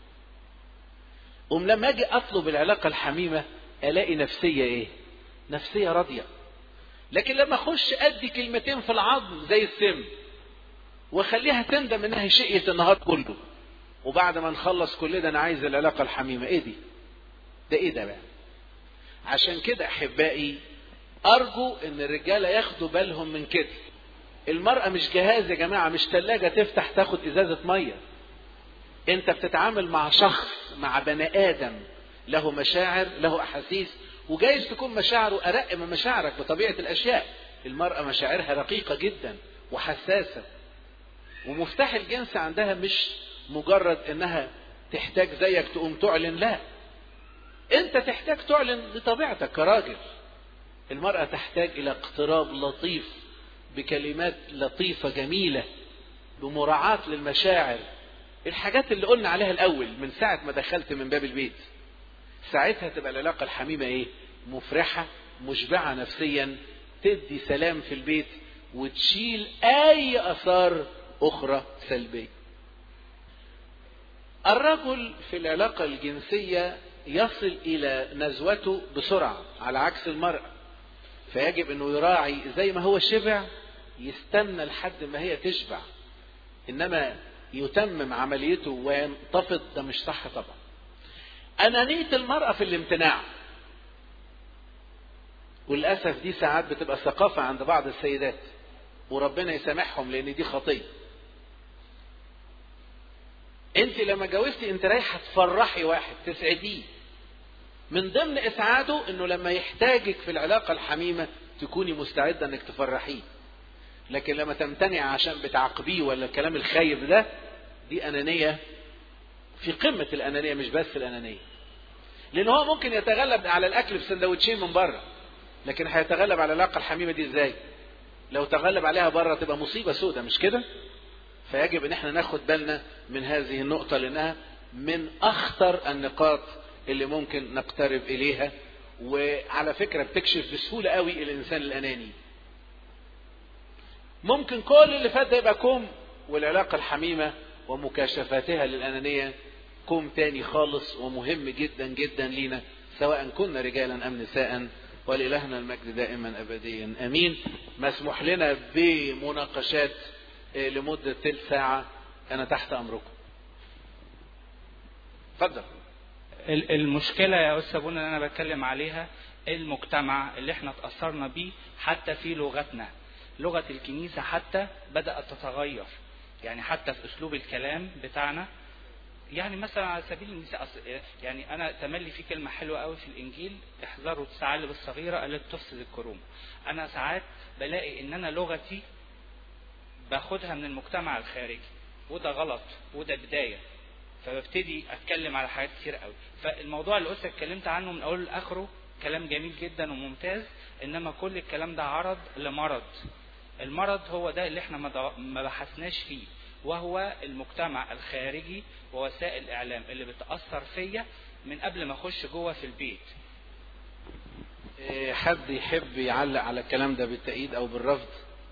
S1: قوم لما اجي اطلب العلاقة الحميمة الاقي نفسية ايه نفسية راضية لكن لما اخش ادي كلمتين في العظم زي السم واخليها تندم انها شقيت النهار كله وبعد ما نخلص كل ده انا عايز العلاقة الحميمة ايه دي ده ايه ده بقى عشان كده احبائي ارجو ان الرجالة ياخدوا بالهم من كده المرأة مش جهاز يا جماعة مش تلاجة تفتح تاخد ازازة مية انت بتتعامل مع شخص مع بني ادم له مشاعر له احاسيس وجايز تكون مشاعره ارق من مشاعرك بطبيعه الاشياء المراه مشاعرها رقيقه جدا وحساسه ومفتاح الجنس عندها مش مجرد انها تحتاج زيك تقوم تعلن لا انت تحتاج تعلن بطبيعتك كراجل المراه تحتاج الى اقتراب لطيف بكلمات لطيفه جميله بمراعاه للمشاعر الحاجات اللي قلنا عليها الاول من ساعه ما دخلت من باب البيت ساعتها تبقى العلاقه الحميمه ايه مفرحه مشبعه نفسيا تدي سلام في البيت وتشيل اي اثار اخرى سلبيه الرجل في العلاقه الجنسيه يصل الى نزوته بسرعه على عكس المراه فيجب انه يراعي زي ما هو شبع يستنى لحد ما هي تشبع انما يتمم عمليته وينتفض ده مش صح طبعا أنانية المرأة في الامتناع وللأسف دي ساعات بتبقى ثقافة عند بعض السيدات وربنا يسامحهم لأن دي خطية انت لما جوزتي انت رايحة تفرحي واحد تسعديه من ضمن اسعاده انه لما يحتاجك في العلاقة الحميمة تكوني مستعدة انك تفرحيه لكن لما تمتنع عشان بتعاقبيه ولا الكلام الخايب ده دي أنانية في قمة الأنانية مش بس الأنانية لأن هو ممكن يتغلب على الأكل بسندوتشين من بره لكن هيتغلب على العلاقة الحميمة دي إزاي لو تغلب عليها بره تبقى مصيبة سودة مش كده فيجب ان احنا ناخد بالنا من هذه النقطة لانها من اخطر النقاط اللي ممكن نقترب اليها وعلى فكرة بتكشف بسهولة قوي الانسان الاناني ممكن كل اللي فات ده يبقى كوم والعلاقة الحميمة ومكاشفاتها للأنانية كوم تاني خالص ومهم جدا جدا لينا سواء كنا رجالا أم نساء ولإلهنا المجد دائما أبديا أمين مسموح لنا بمناقشات لمدة تلت ساعة أنا تحت أمركم اتفضل
S2: المشكلة يا أستاذ بونا اللي أنا بتكلم عليها المجتمع اللي احنا اتأثرنا بيه حتى في لغتنا لغة الكنيسة حتى بدأت تتغير يعني حتى في أسلوب الكلام بتاعنا يعني مثلا على سبيل المثال يعني أنا تملي في كلمة حلوة قوي في الإنجيل احذروا الثعالب الصغيرة التي تفسد الكروم أنا ساعات بلاقي إن أنا لغتي باخدها من المجتمع الخارجي وده غلط وده بداية فببتدي اتكلم على حاجات كتير قوي فالموضوع اللي قلت اتكلمت عنه من اوله لاخره كلام جميل جدا وممتاز انما كل الكلام ده عرض لمرض المرض هو ده اللي احنا ما دو- ما بحثناش فيه وهو المجتمع الخارجي ووسائل الاعلام اللي بتاثر فيا من قبل ما اخش جوه في البيت
S1: إيه، حد يحب يعلق على الكلام ده بالتأييد أو بالرفض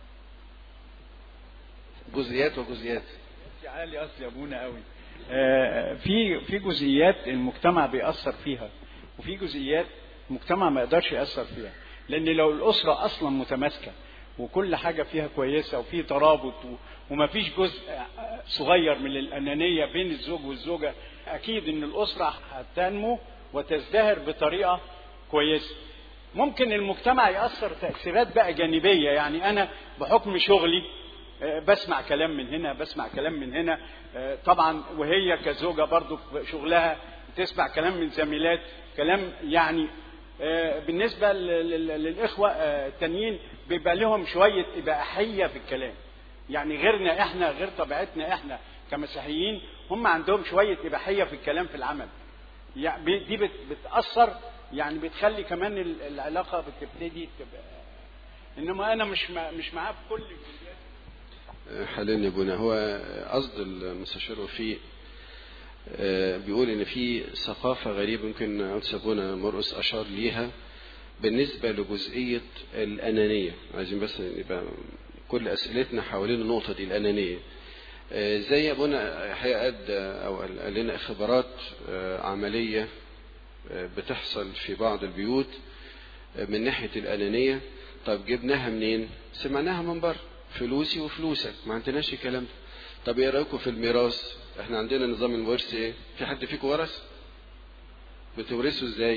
S1: جزئيات وجزئيات
S3: عالي اصل يا ابونا قوي آه، في في جزئيات المجتمع بيأثر فيها وفي جزئيات المجتمع ما يقدرش يأثر فيها لأن لو الأسرة أصلا متماسكة وكل حاجة فيها كويسة وفي ترابط و- ومفيش جزء آه، صغير من الأنانية بين الزوج والزوجة أكيد إن الأسرة هتنمو وتزدهر بطريقة كويسة ممكن المجتمع يأثر تأثيرات بقى جانبية يعني أنا بحكم شغلي آه، بسمع كلام من هنا بسمع كلام من هنا آه، طبعا وهي كزوجة برضو في شغلها تسمع كلام من زميلات كلام يعني آه، بالنسبة لل- لل- للإخوة آه، التانيين بيبقى لهم شوية إباحية في الكلام يعني غيرنا إحنا غير طبيعتنا إحنا كمسيحيين هم عندهم شوية إباحية في الكلام في العمل يعني بي- دي بت- بتأثر يعني بتخلي كمان ال- العلاقة بتبتدي تبقى إنما أنا مش مع- مش معاه في كل الجزئيات
S4: حاليا يا ابونا هو قصد المستشار وفيق آه، بيقول ان في ثقافه غريبه يمكن قدس ابونا مرقس اشار ليها بالنسبه لجزئيه الانانيه عايزين بس يبقى كل اسئلتنا حوالين النقطه دي الانانيه آه، زي ابونا الحقيقه قد او قال لنا خبرات آه، عمليه آه، بتحصل في بعض البيوت آه، من ناحيه الانانيه طب جبناها منين سمعناها من بره فلوسي وفلوسك ما عندناش الكلام ده طب ايه رايكم في الميراث احنا عندنا نظام الورث ايه في حد فيكم ورث بتورثوا ازاي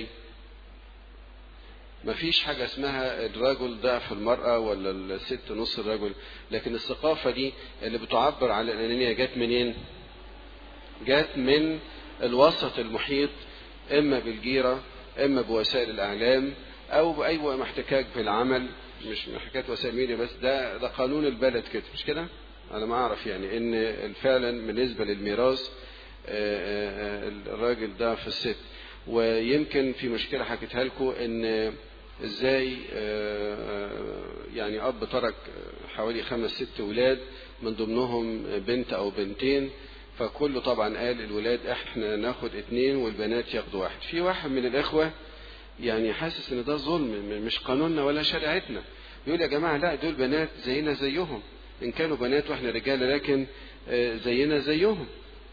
S4: ما فيش حاجة اسمها الرجل ضعف المرأة ولا الست نص الرجل لكن الثقافة دي اللي بتعبر على الأنانية جت منين جت من الوسط المحيط إما بالجيرة إما بوسائل الإعلام أو بأي محتكاك في العمل مش من حكاية وسائل الميديا بس ده ده قانون البلد كده مش كده؟ أنا ما أعرف يعني إن فعلا بالنسبة للميراث آه، آه، الراجل ضعف الست ويمكن في مشكلة حكيتها لكم إن ازاي آه، آه، يعني اب ترك حوالي خمس ست ولاد من ضمنهم بنت او بنتين فكله طبعا قال الولاد احنا ناخد اتنين والبنات ياخدوا واحد في واحد من الاخوه يعني حاسس ان ده ظلم مش قانوننا ولا شريعتنا يقول يا جماعه لا دول بنات زينا زيهم ان كانوا بنات واحنا رجاله لكن آه، زينا زيهم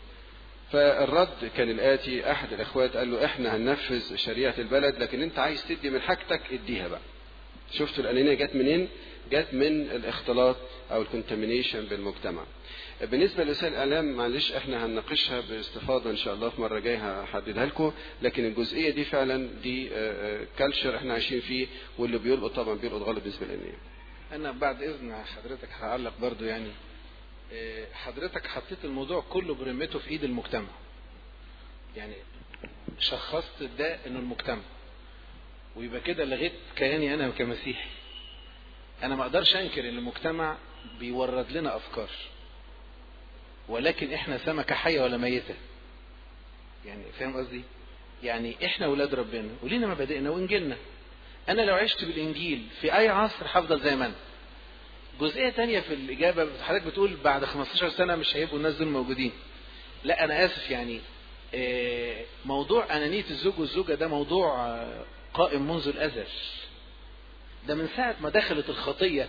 S4: فالرد كان الآتي أحد الإخوات قال له إحنا هننفذ شريعة البلد لكن أنت عايز تدي من حاجتك اديها بقى شفتوا الأنانية جت منين؟ جت من الاختلاط أو الكونتامينيشن بالمجتمع بالنسبة لوسائل الإعلام معلش إحنا هنناقشها باستفاضة إن شاء الله في مرة جاية هحددها لكم لكن الجزئية دي فعلا دي كالتشر إحنا عايشين فيه واللي بيلقط طبعا بيلقط غلط بالنسبة للأنانية
S1: أنا بعد إذن حضرتك هعلق برضو يعني إيه، حضرتك حطيت الموضوع كله برمته في ايد المجتمع يعني شخصت ده انه المجتمع ويبقى كده لغيت كياني انا كمسيحي انا ما اقدرش انكر ان المجتمع بيورد لنا افكار ولكن احنا سمكة حية ولا ميتة يعني فاهم قصدي يعني احنا ولاد ربنا ولينا مبادئنا وانجيلنا انا لو عشت بالانجيل في اي عصر هفضل زي ما انا جزئيه تانية في الاجابه حضرتك بتقول بعد 15 سنه مش هيبقوا الناس دول موجودين لا انا اسف يعني آه، موضوع انانيه الزوج والزوجه ده موضوع آه، قائم منذ الازل ده من ساعه ما دخلت الخطيه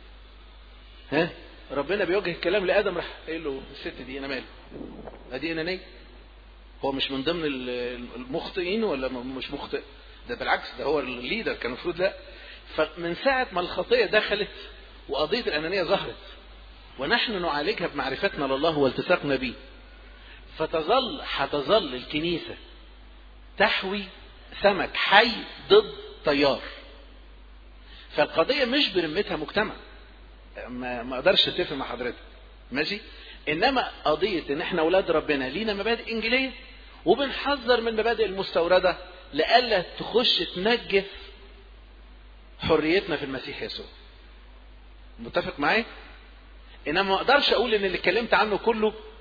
S1: ها ربنا بيوجه الكلام لادم راح قايل له الست دي انا مالي ادي انانيه هو مش من ضمن ال- المخطئين ولا م- مش مخطئ ده بالعكس ده هو الليدر كان المفروض لا فمن ساعه ما الخطيه دخلت وقضية الأنانية ظهرت ونحن نعالجها بمعرفتنا لله والتصاقنا به فتظل هتظل الكنيسة تحوي سمك حي ضد طيار فالقضية مش برمتها مجتمع ما ما اقدرش اتفق مع حضرتك ماشي انما قضية ان احنا اولاد ربنا لينا مبادئ انجيلية وبنحذر من المبادئ المستوردة لئلا تخش تنجس حريتنا في المسيح يسوع متفق معايا انما ما اقدرش اقول ان اللي اتكلمت عنه كله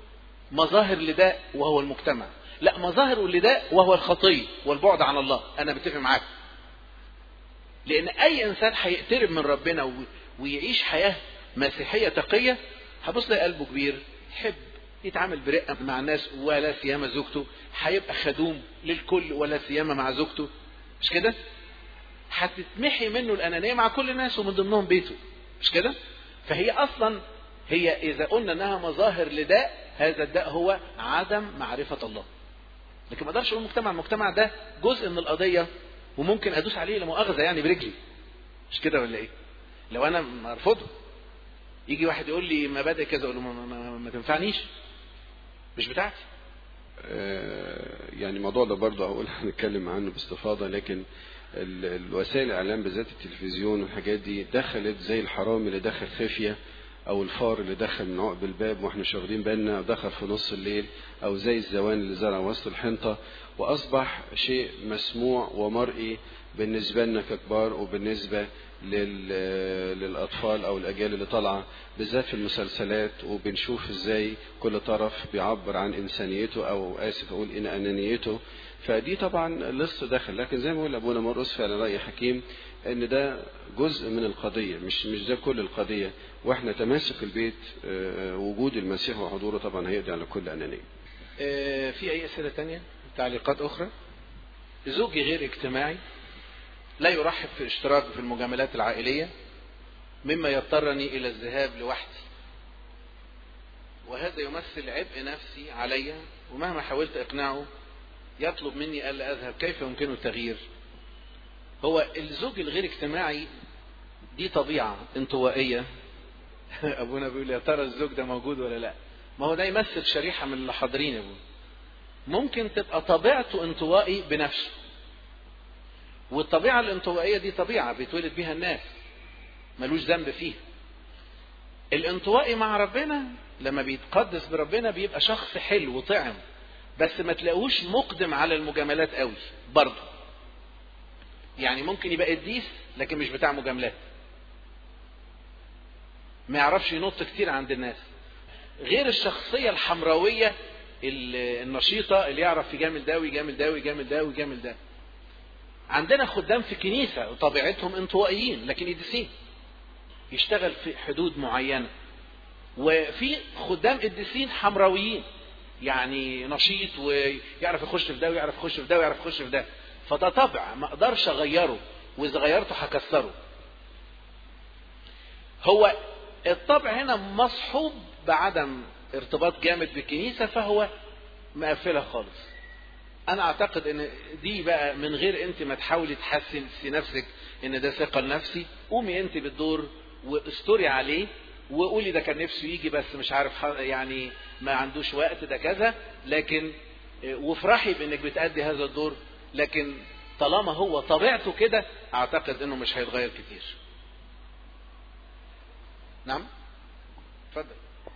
S1: مظاهر لده وهو المجتمع لا مظاهر لده وهو الخطية والبعد عن الله أنا بتفق معاك لأن أي إنسان هيقترب من ربنا و- ويعيش حياة مسيحية تقية هبص لي قلبه كبير يحب يتعامل برقة مع الناس ولا سيما زوجته هيبقى خدوم للكل ولا سيما مع زوجته مش كده؟ هتتمحي منه الأنانية مع كل الناس ومن ضمنهم بيته مش كده؟ فهي أصلا هي إذا قلنا إنها مظاهر لداء هذا الداء هو عدم معرفة الله لكن ما اقدرش اقول مجتمع المجتمع ده جزء من القضيه وممكن ادوس عليه لا مؤاخذه يعني برجلي مش كده ولا ايه لو انا مرفوضه يجي واحد يقول لي مبادئ كذا اقول له ما, ما, ما, ما تنفعنيش مش بتاعتي
S4: آه، يعني الموضوع ده برضه هقول هنتكلم عنه باستفاضة لكن ال- الوسائل الإعلام بالذات التلفزيون والحاجات دي دخلت زي الحرامي اللي دخل خفية أو الفار اللي دخل من عقب الباب وإحنا مش واخدين بالنا ودخل في نص الليل أو زي الزوان اللي زرع وسط الحنطة وأصبح شيء مسموع ومرئي بالنسبة لنا ككبار وبالنسبة لل... للأطفال أو الأجيال اللي طالعة بالذات في المسلسلات وبنشوف إزاي كل طرف بيعبر عن إنسانيته أو آسف أقول إن أنانيته فدي طبعا لص داخل لكن زي ما بقول أبونا مرقس فعلا رأي حكيم إن ده جزء من القضية مش مش ده كل القضية وإحنا تماسك البيت آه، وجود المسيح وحضوره طبعا هيقضي على كل أنانية
S1: آه، في اي اسئله تانية تعليقات اخرى زوجي غير اجتماعي لا يرحب في الاشتراك في المجاملات العائليه مما يضطرني الى الذهاب لوحدي وهذا يمثل عبء نفسي علي ومهما حاولت اقنعه يطلب مني الا اذهب كيف يمكنه التغيير هو الزوج الغير اجتماعي دي طبيعه انطوائيه ابونا بيقول يا ترى الزوج ده موجود ولا لا ما هو ده يمثل شريحه من اللي حاضرين يا ابونا ممكن تبقى طبيعته انطوائي بنفسه والطبيعه الانطوائيه دي طبيعه بيتولد بيها الناس ملوش ذنب فيها الانطوائي مع ربنا لما بيتقدس بربنا بيبقى شخص حلو وطعم بس ما تلاقوش مقدم على المجاملات قوي برضه يعني ممكن يبقى قديس لكن مش بتاع مجاملات ما يعرفش ينط كتير عند الناس غير الشخصية الحمراوية ال- النشيطة اللي يعرف يجامل ده ويجامل ده ويجامل ده ويجامل ده عندنا خدام في كنيسة وطبيعتهم انطوائيين لكن قديسين يشتغل في حدود معينة وفي خدام قديسين حمراويين يعني نشيط ويعرف يخش في ده ويعرف يخش في ده ويعرف يخش في ده فده طبع ما اقدرش اغيره واذا غيرته هكسره هو الطبع هنا مصحوب بعدم ارتباط جامد بالكنيسة فهو مقفلها خالص انا اعتقد ان دي بقى من غير انت ما تحاولي تحسن في نفسك ان ده ثقل نفسي قومي انت بالدور واستوري عليه وقولي ده كان نفسه يجي بس مش عارف ح- يعني ما عندوش وقت ده كذا لكن وافرحي بانك بتأدي هذا الدور لكن طالما هو طبيعته كده اعتقد انه مش هيتغير كتير نعم اتفضل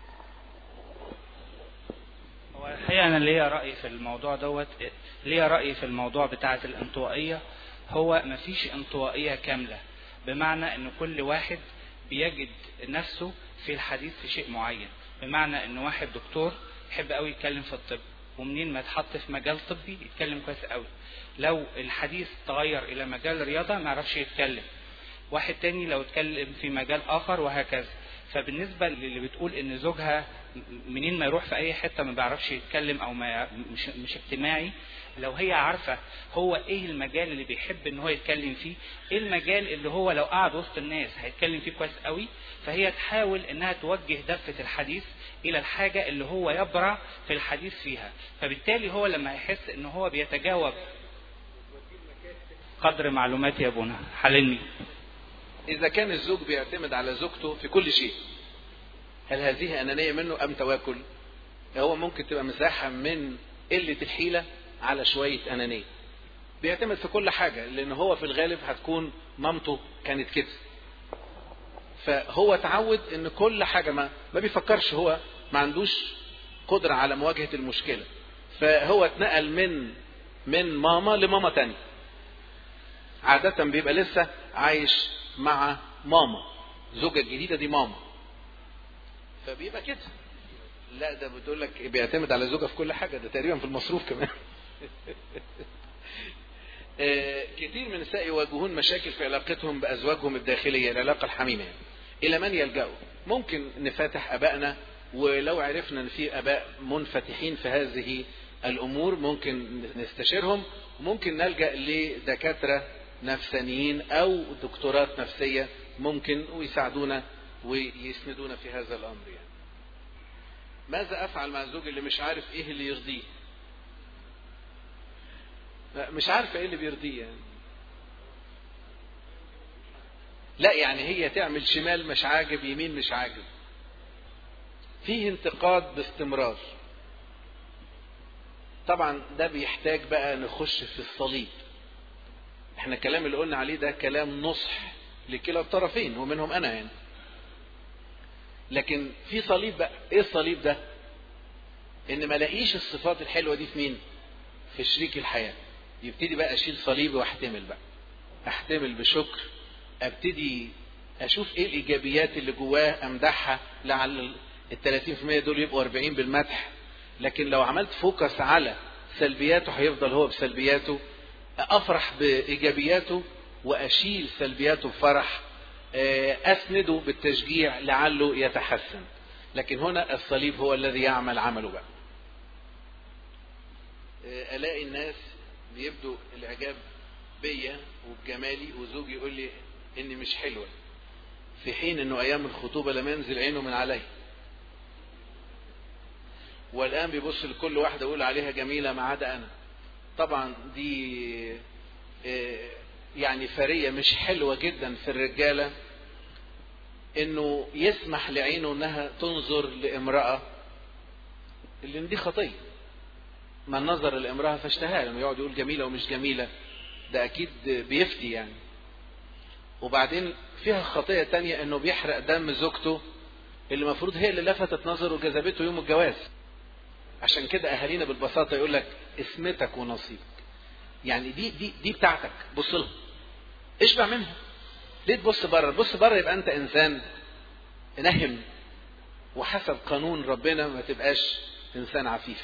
S2: هو الحقيقة أنا ليا رأي في الموضوع دوت ليا رأي في الموضوع بتاعة الانطوائية هو مفيش انطوائية كاملة بمعنى أن كل واحد بيجد نفسه في الحديث في شيء معين بمعنى أن واحد دكتور يحب قوي يتكلم في الطب ومنين ما يتحط في مجال طبي يتكلم كويس قوي لو الحديث تغير إلى مجال رياضة ما يعرفش يتكلم واحد تاني لو اتكلم في مجال آخر وهكذا فبالنسبة للي بتقول ان زوجها منين ما يروح في اي حتة ما بيعرفش يتكلم او ما مش, مش اجتماعي لو هي عارفة هو ايه المجال اللي بيحب ان هو يتكلم فيه ايه المجال اللي هو لو قعد وسط الناس هيتكلم فيه كويس قوي فهي تحاول انها توجه دفة الحديث الى الحاجة اللي هو يبرع في الحديث فيها فبالتالي هو لما يحس ان هو بيتجاوب قدر معلوماتي يا ابونا حللني
S1: إذا كان الزوج بيعتمد على زوجته في كل شيء هل هذه أنانية منه أم تواكل؟ هو ممكن تبقى مساحة من قلة الحيلة على شوية أنانية. بيعتمد في كل حاجة لأن هو في الغالب هتكون مامته كانت كده. فهو اتعود إن كل حاجة ما ما بيفكرش هو ما عندوش قدرة على مواجهة المشكلة. فهو اتنقل من من ماما لماما تانية. عادة بيبقى لسه عايش مع ماما زوجة الجديدة دي ماما فبيبقى كده لا ده بتقول لك بيعتمد على زوجها في كل حاجة ده تقريبا في المصروف كمان آه، كتير من النساء يواجهون مشاكل في علاقتهم بأزواجهم الداخلية العلاقة الحميمة يعني. إلى من يلجأوا ممكن نفاتح أبائنا ولو عرفنا أن في أباء منفتحين في هذه الأمور ممكن نستشيرهم وممكن نلجأ لدكاترة نفسانيين أو دكتورات نفسية ممكن ويساعدونا ويسندونا في هذا الأمر يعني. ماذا أفعل مع الزوج اللي مش عارف إيه اللي يرضيه لا، مش عارفة إيه اللي بيرضيه يعني. لا يعني هي تعمل شمال مش عاجب يمين مش عاجب فيه انتقاد باستمرار طبعا ده بيحتاج بقى نخش في الصليب احنا الكلام اللي قلنا عليه ده كلام نصح لكلا الطرفين ومنهم انا يعني لكن في صليب بقى ايه الصليب ده ان ما الاقيش الصفات الحلوه دي في مين في شريك الحياه يبتدي بقى اشيل صليبي واحتمل بقى احتمل بشكر ابتدي اشوف ايه الايجابيات اللي جواه امدحها لعل ال 30% دول يبقوا 40 بالمدح لكن لو عملت فوكس على سلبياته هيفضل هو بسلبياته افرح بايجابياته واشيل سلبياته بفرح آه، اسنده بالتشجيع لعله يتحسن لكن هنا الصليب هو الذي يعمل عمله بقى آه، الاقي الناس بيبدوا الاعجاب بيا وبجمالي وزوجي يقول لي اني مش حلوه في حين انه ايام الخطوبه لم ينزل عينه من علي والان بيبص لكل واحده يقول عليها جميله ما عدا انا طبعا دي آه، يعني فريه مش حلوه جدا في الرجاله انه يسمح لعينه انها تنظر لامراه اللي دي خطيه من نظر لامراه فاشتهاها لما يقعد يقول جميله ومش جميله ده اكيد بيفتي يعني وبعدين فيها خطيه تانية انه بيحرق دم زوجته اللي المفروض هي اللي لفتت نظره وجذبته يوم الجواز عشان كده اهالينا بالبساطه يقول لك اسمتك ونصيبك يعني دي دي دي بتاعتك بص لها اشبع منها ليه تبص بره تبص بره يبقى انت انسان نهم وحسب قانون ربنا ما تبقاش انسان عفيف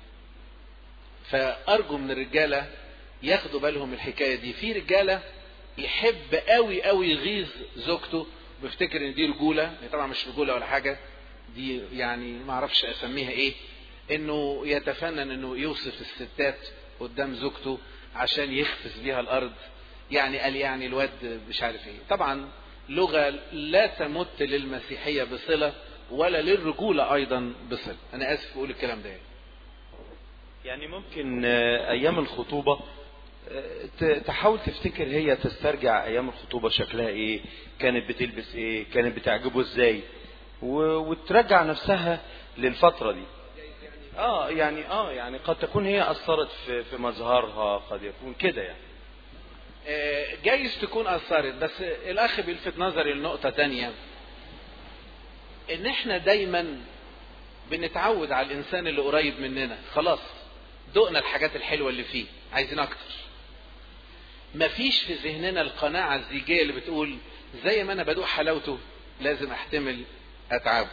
S1: فارجو من الرجاله ياخدوا بالهم الحكايه دي في رجاله يحب قوي قوي يغيظ زوجته ويفتكر ان دي رجوله هي طبعا مش رجوله ولا حاجه دي يعني ما اعرفش اسميها ايه انه يتفنن انه يوصف الستات قدام زوجته عشان يخفز بيها الارض يعني قال يعني الواد مش عارف ايه طبعا لغه لا تمت للمسيحيه بصله ولا للرجوله ايضا بصله انا اسف اقول الكلام ده يعني.
S5: يعني ممكن آه، ايام الخطوبه آه، ت- تحاول تفتكر هي تسترجع ايام الخطوبه شكلها ايه كانت بتلبس ايه كانت بتعجبه ازاي و- وترجع نفسها للفتره دي اه يعني اه يعني قد تكون هي اثرت في في مظهرها قد يكون كده يعني
S1: آه، جايز تكون اثرت بس الاخ بيلفت نظري لنقطه تانية ان احنا دايما بنتعود على الانسان اللي قريب مننا خلاص دقنا الحاجات الحلوه اللي فيه عايزين اكتر مفيش في ذهننا القناعه الزيجيه اللي بتقول زي ما انا بدوق حلاوته لازم احتمل اتعبه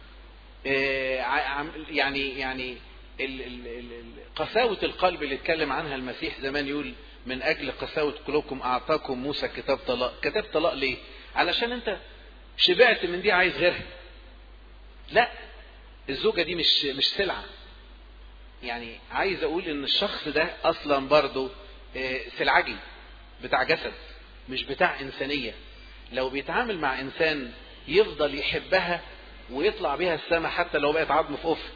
S1: آه، ع- عم- يعني يعني ال- ال- ال- ال- قساوة القلب اللي اتكلم عنها المسيح زمان يقول من أجل قساوة قلوبكم أعطاكم موسى كتاب طلاق كتاب طلاق ليه علشان أنت شبعت من دي عايز غيرها لا الزوجة دي مش مش سلعة يعني عايز أقول إن الشخص ده أصلا برضه آه، سلعجي بتاع جسد مش بتاع إنسانية لو بيتعامل مع إنسان يفضل يحبها ويطلع بيها السما حتى لو بقت عظم في قفل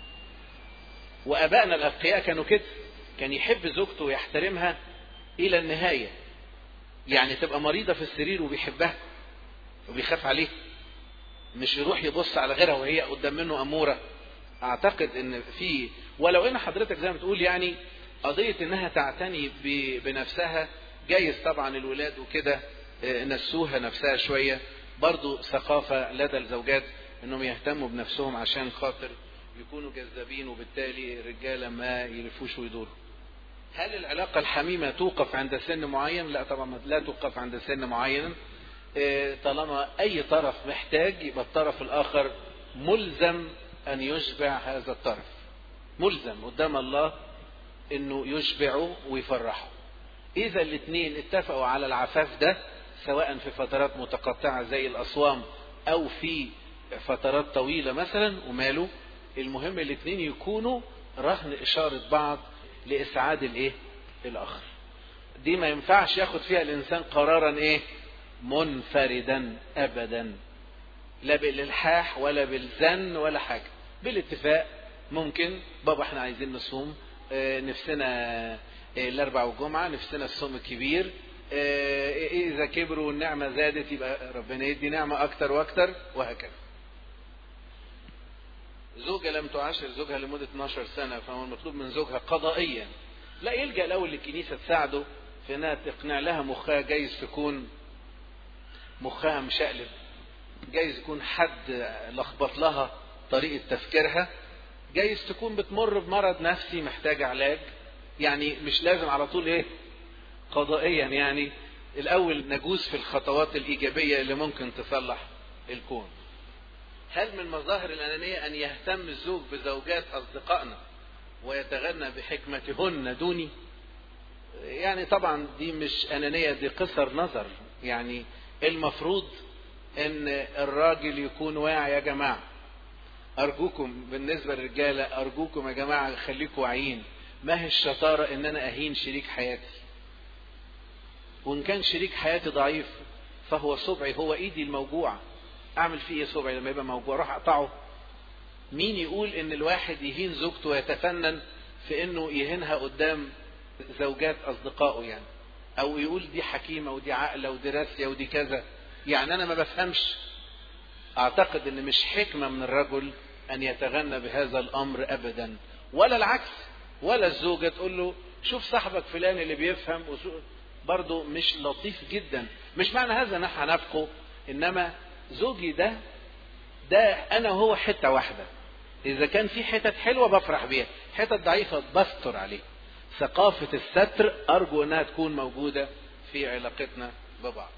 S1: وابائنا الاتقياء كانوا كده كان يحب زوجته ويحترمها الى النهايه يعني تبقى مريضه في السرير وبيحبها وبيخاف عليها مش يروح يبص على غيرها وهي قدام منه اموره اعتقد ان في ولو ان حضرتك زي ما بتقول يعني قضيه انها تعتني ب- بنفسها جايز طبعا الولاد وكده آه، نسوها نفسها شويه برضو ثقافه لدى الزوجات انهم يهتموا بنفسهم عشان خاطر يكونوا جذابين وبالتالي الرجاله ما يلفوش ويدوروا هل العلاقة الحميمة توقف عند سن معين؟ لا طبعا لا توقف عند سن معين آه، طالما أي طرف محتاج يبقى الطرف الآخر ملزم أن يشبع هذا الطرف ملزم قدام الله أنه يشبعه ويفرحه إذا الاثنين اتفقوا على العفاف ده سواء في فترات متقطعة زي الأصوام أو في فترات طويلة مثلا وماله المهم الاثنين يكونوا رهن إشارة بعض لإسعاد الإيه؟ الآخر دي ما ينفعش ياخد فيها الإنسان قرارا إيه؟ منفردا أبدا لا بالإلحاح ولا بالزن ولا حاجة بالاتفاق ممكن بابا احنا عايزين نصوم اه نفسنا اه الأربع والجمعة نفسنا الصوم الكبير اه إذا كبروا والنعمة زادت يبقى ربنا يدي نعمة أكتر وأكتر وهكذا زوجة لم تعاشر زوجها لمدة 12 سنة فهو المطلوب من زوجها قضائيا لا يلجأ الأول للكنيسة تساعده في انها تقنع لها مخها جايز تكون مخها مشقلب جايز يكون حد لخبط لها طريقة تفكيرها جايز تكون بتمر بمرض نفسي محتاج علاج يعني مش لازم على طول ايه قضائيا يعني الاول نجوز في الخطوات الايجابية اللي ممكن تصلح الكون هل من مظاهر الانانية ان يهتم الزوج بزوجات اصدقائنا ويتغنى بحكمتهن دوني يعني طبعا دي مش انانية دي قصر نظر يعني المفروض ان الراجل يكون واعي يا جماعة ارجوكم بالنسبة للرجالة ارجوكم يا جماعة خليكم واعيين ما هي الشطارة ان انا اهين شريك حياتي وان كان شريك حياتي ضعيف فهو صبعي هو ايدي الموجوعة اعمل فيه ايه صبعي لما يبقى موجوع اروح اقطعه مين يقول ان الواحد يهين زوجته ويتفنن في انه يهينها قدام زوجات اصدقائه يعني او يقول دي حكيمة ودي عاقلة ودي راسية ودي كذا يعني انا ما بفهمش اعتقد ان مش حكمة من الرجل ان يتغنى بهذا الامر ابدا ولا العكس ولا الزوجة تقول له شوف صاحبك فلان اللي بيفهم برضه مش لطيف جدا مش معنى هذا ان احنا هنافقه انما زوجي ده ده انا وهو حتة واحدة اذا كان في حتت حلوة بفرح بيها حتت ضعيفة بستر عليها ثقافة الستر ارجو انها تكون موجودة في علاقتنا ببعض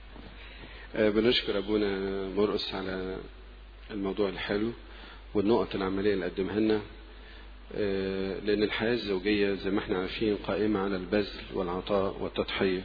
S4: بنشكر ابونا مرقس على الموضوع الحلو والنقط العمليه اللي قدمها لنا لان الحياه الزوجيه زي ما احنا عارفين قائمه على البذل والعطاء والتضحيه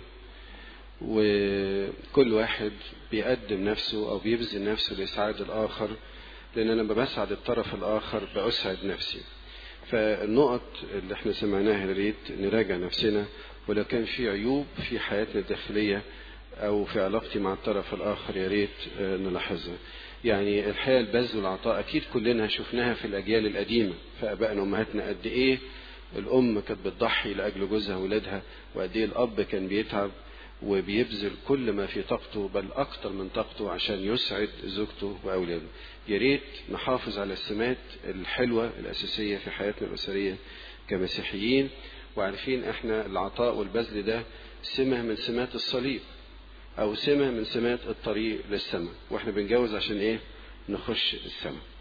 S4: وكل واحد بيقدم نفسه او بيبذل نفسه لاسعاد الاخر لان انا لما بسعد الطرف الاخر باسعد نفسي فالنقط اللي احنا سمعناها يا ريت نراجع نفسنا ولو كان في عيوب في حياتنا الداخليه او في علاقتي مع الطرف الاخر يا ريت نلاحظها يعني الحياه البذل والعطاء اكيد كلنا شفناها في الاجيال القديمه في ابائنا وامهاتنا قد ايه الام كانت بتضحي لاجل جوزها واولادها وقد ايه الاب كان بيتعب وبيبذل كل ما في طاقته بل اكتر من طاقته عشان يسعد زوجته واولاده يا ريت نحافظ على السمات الحلوه الاساسيه في حياتنا الاسريه كمسيحيين وعارفين احنا العطاء والبذل ده سمه من سمات الصليب او سمة من سمات الطريق للسماء واحنا بنجوز عشان ايه نخش السماء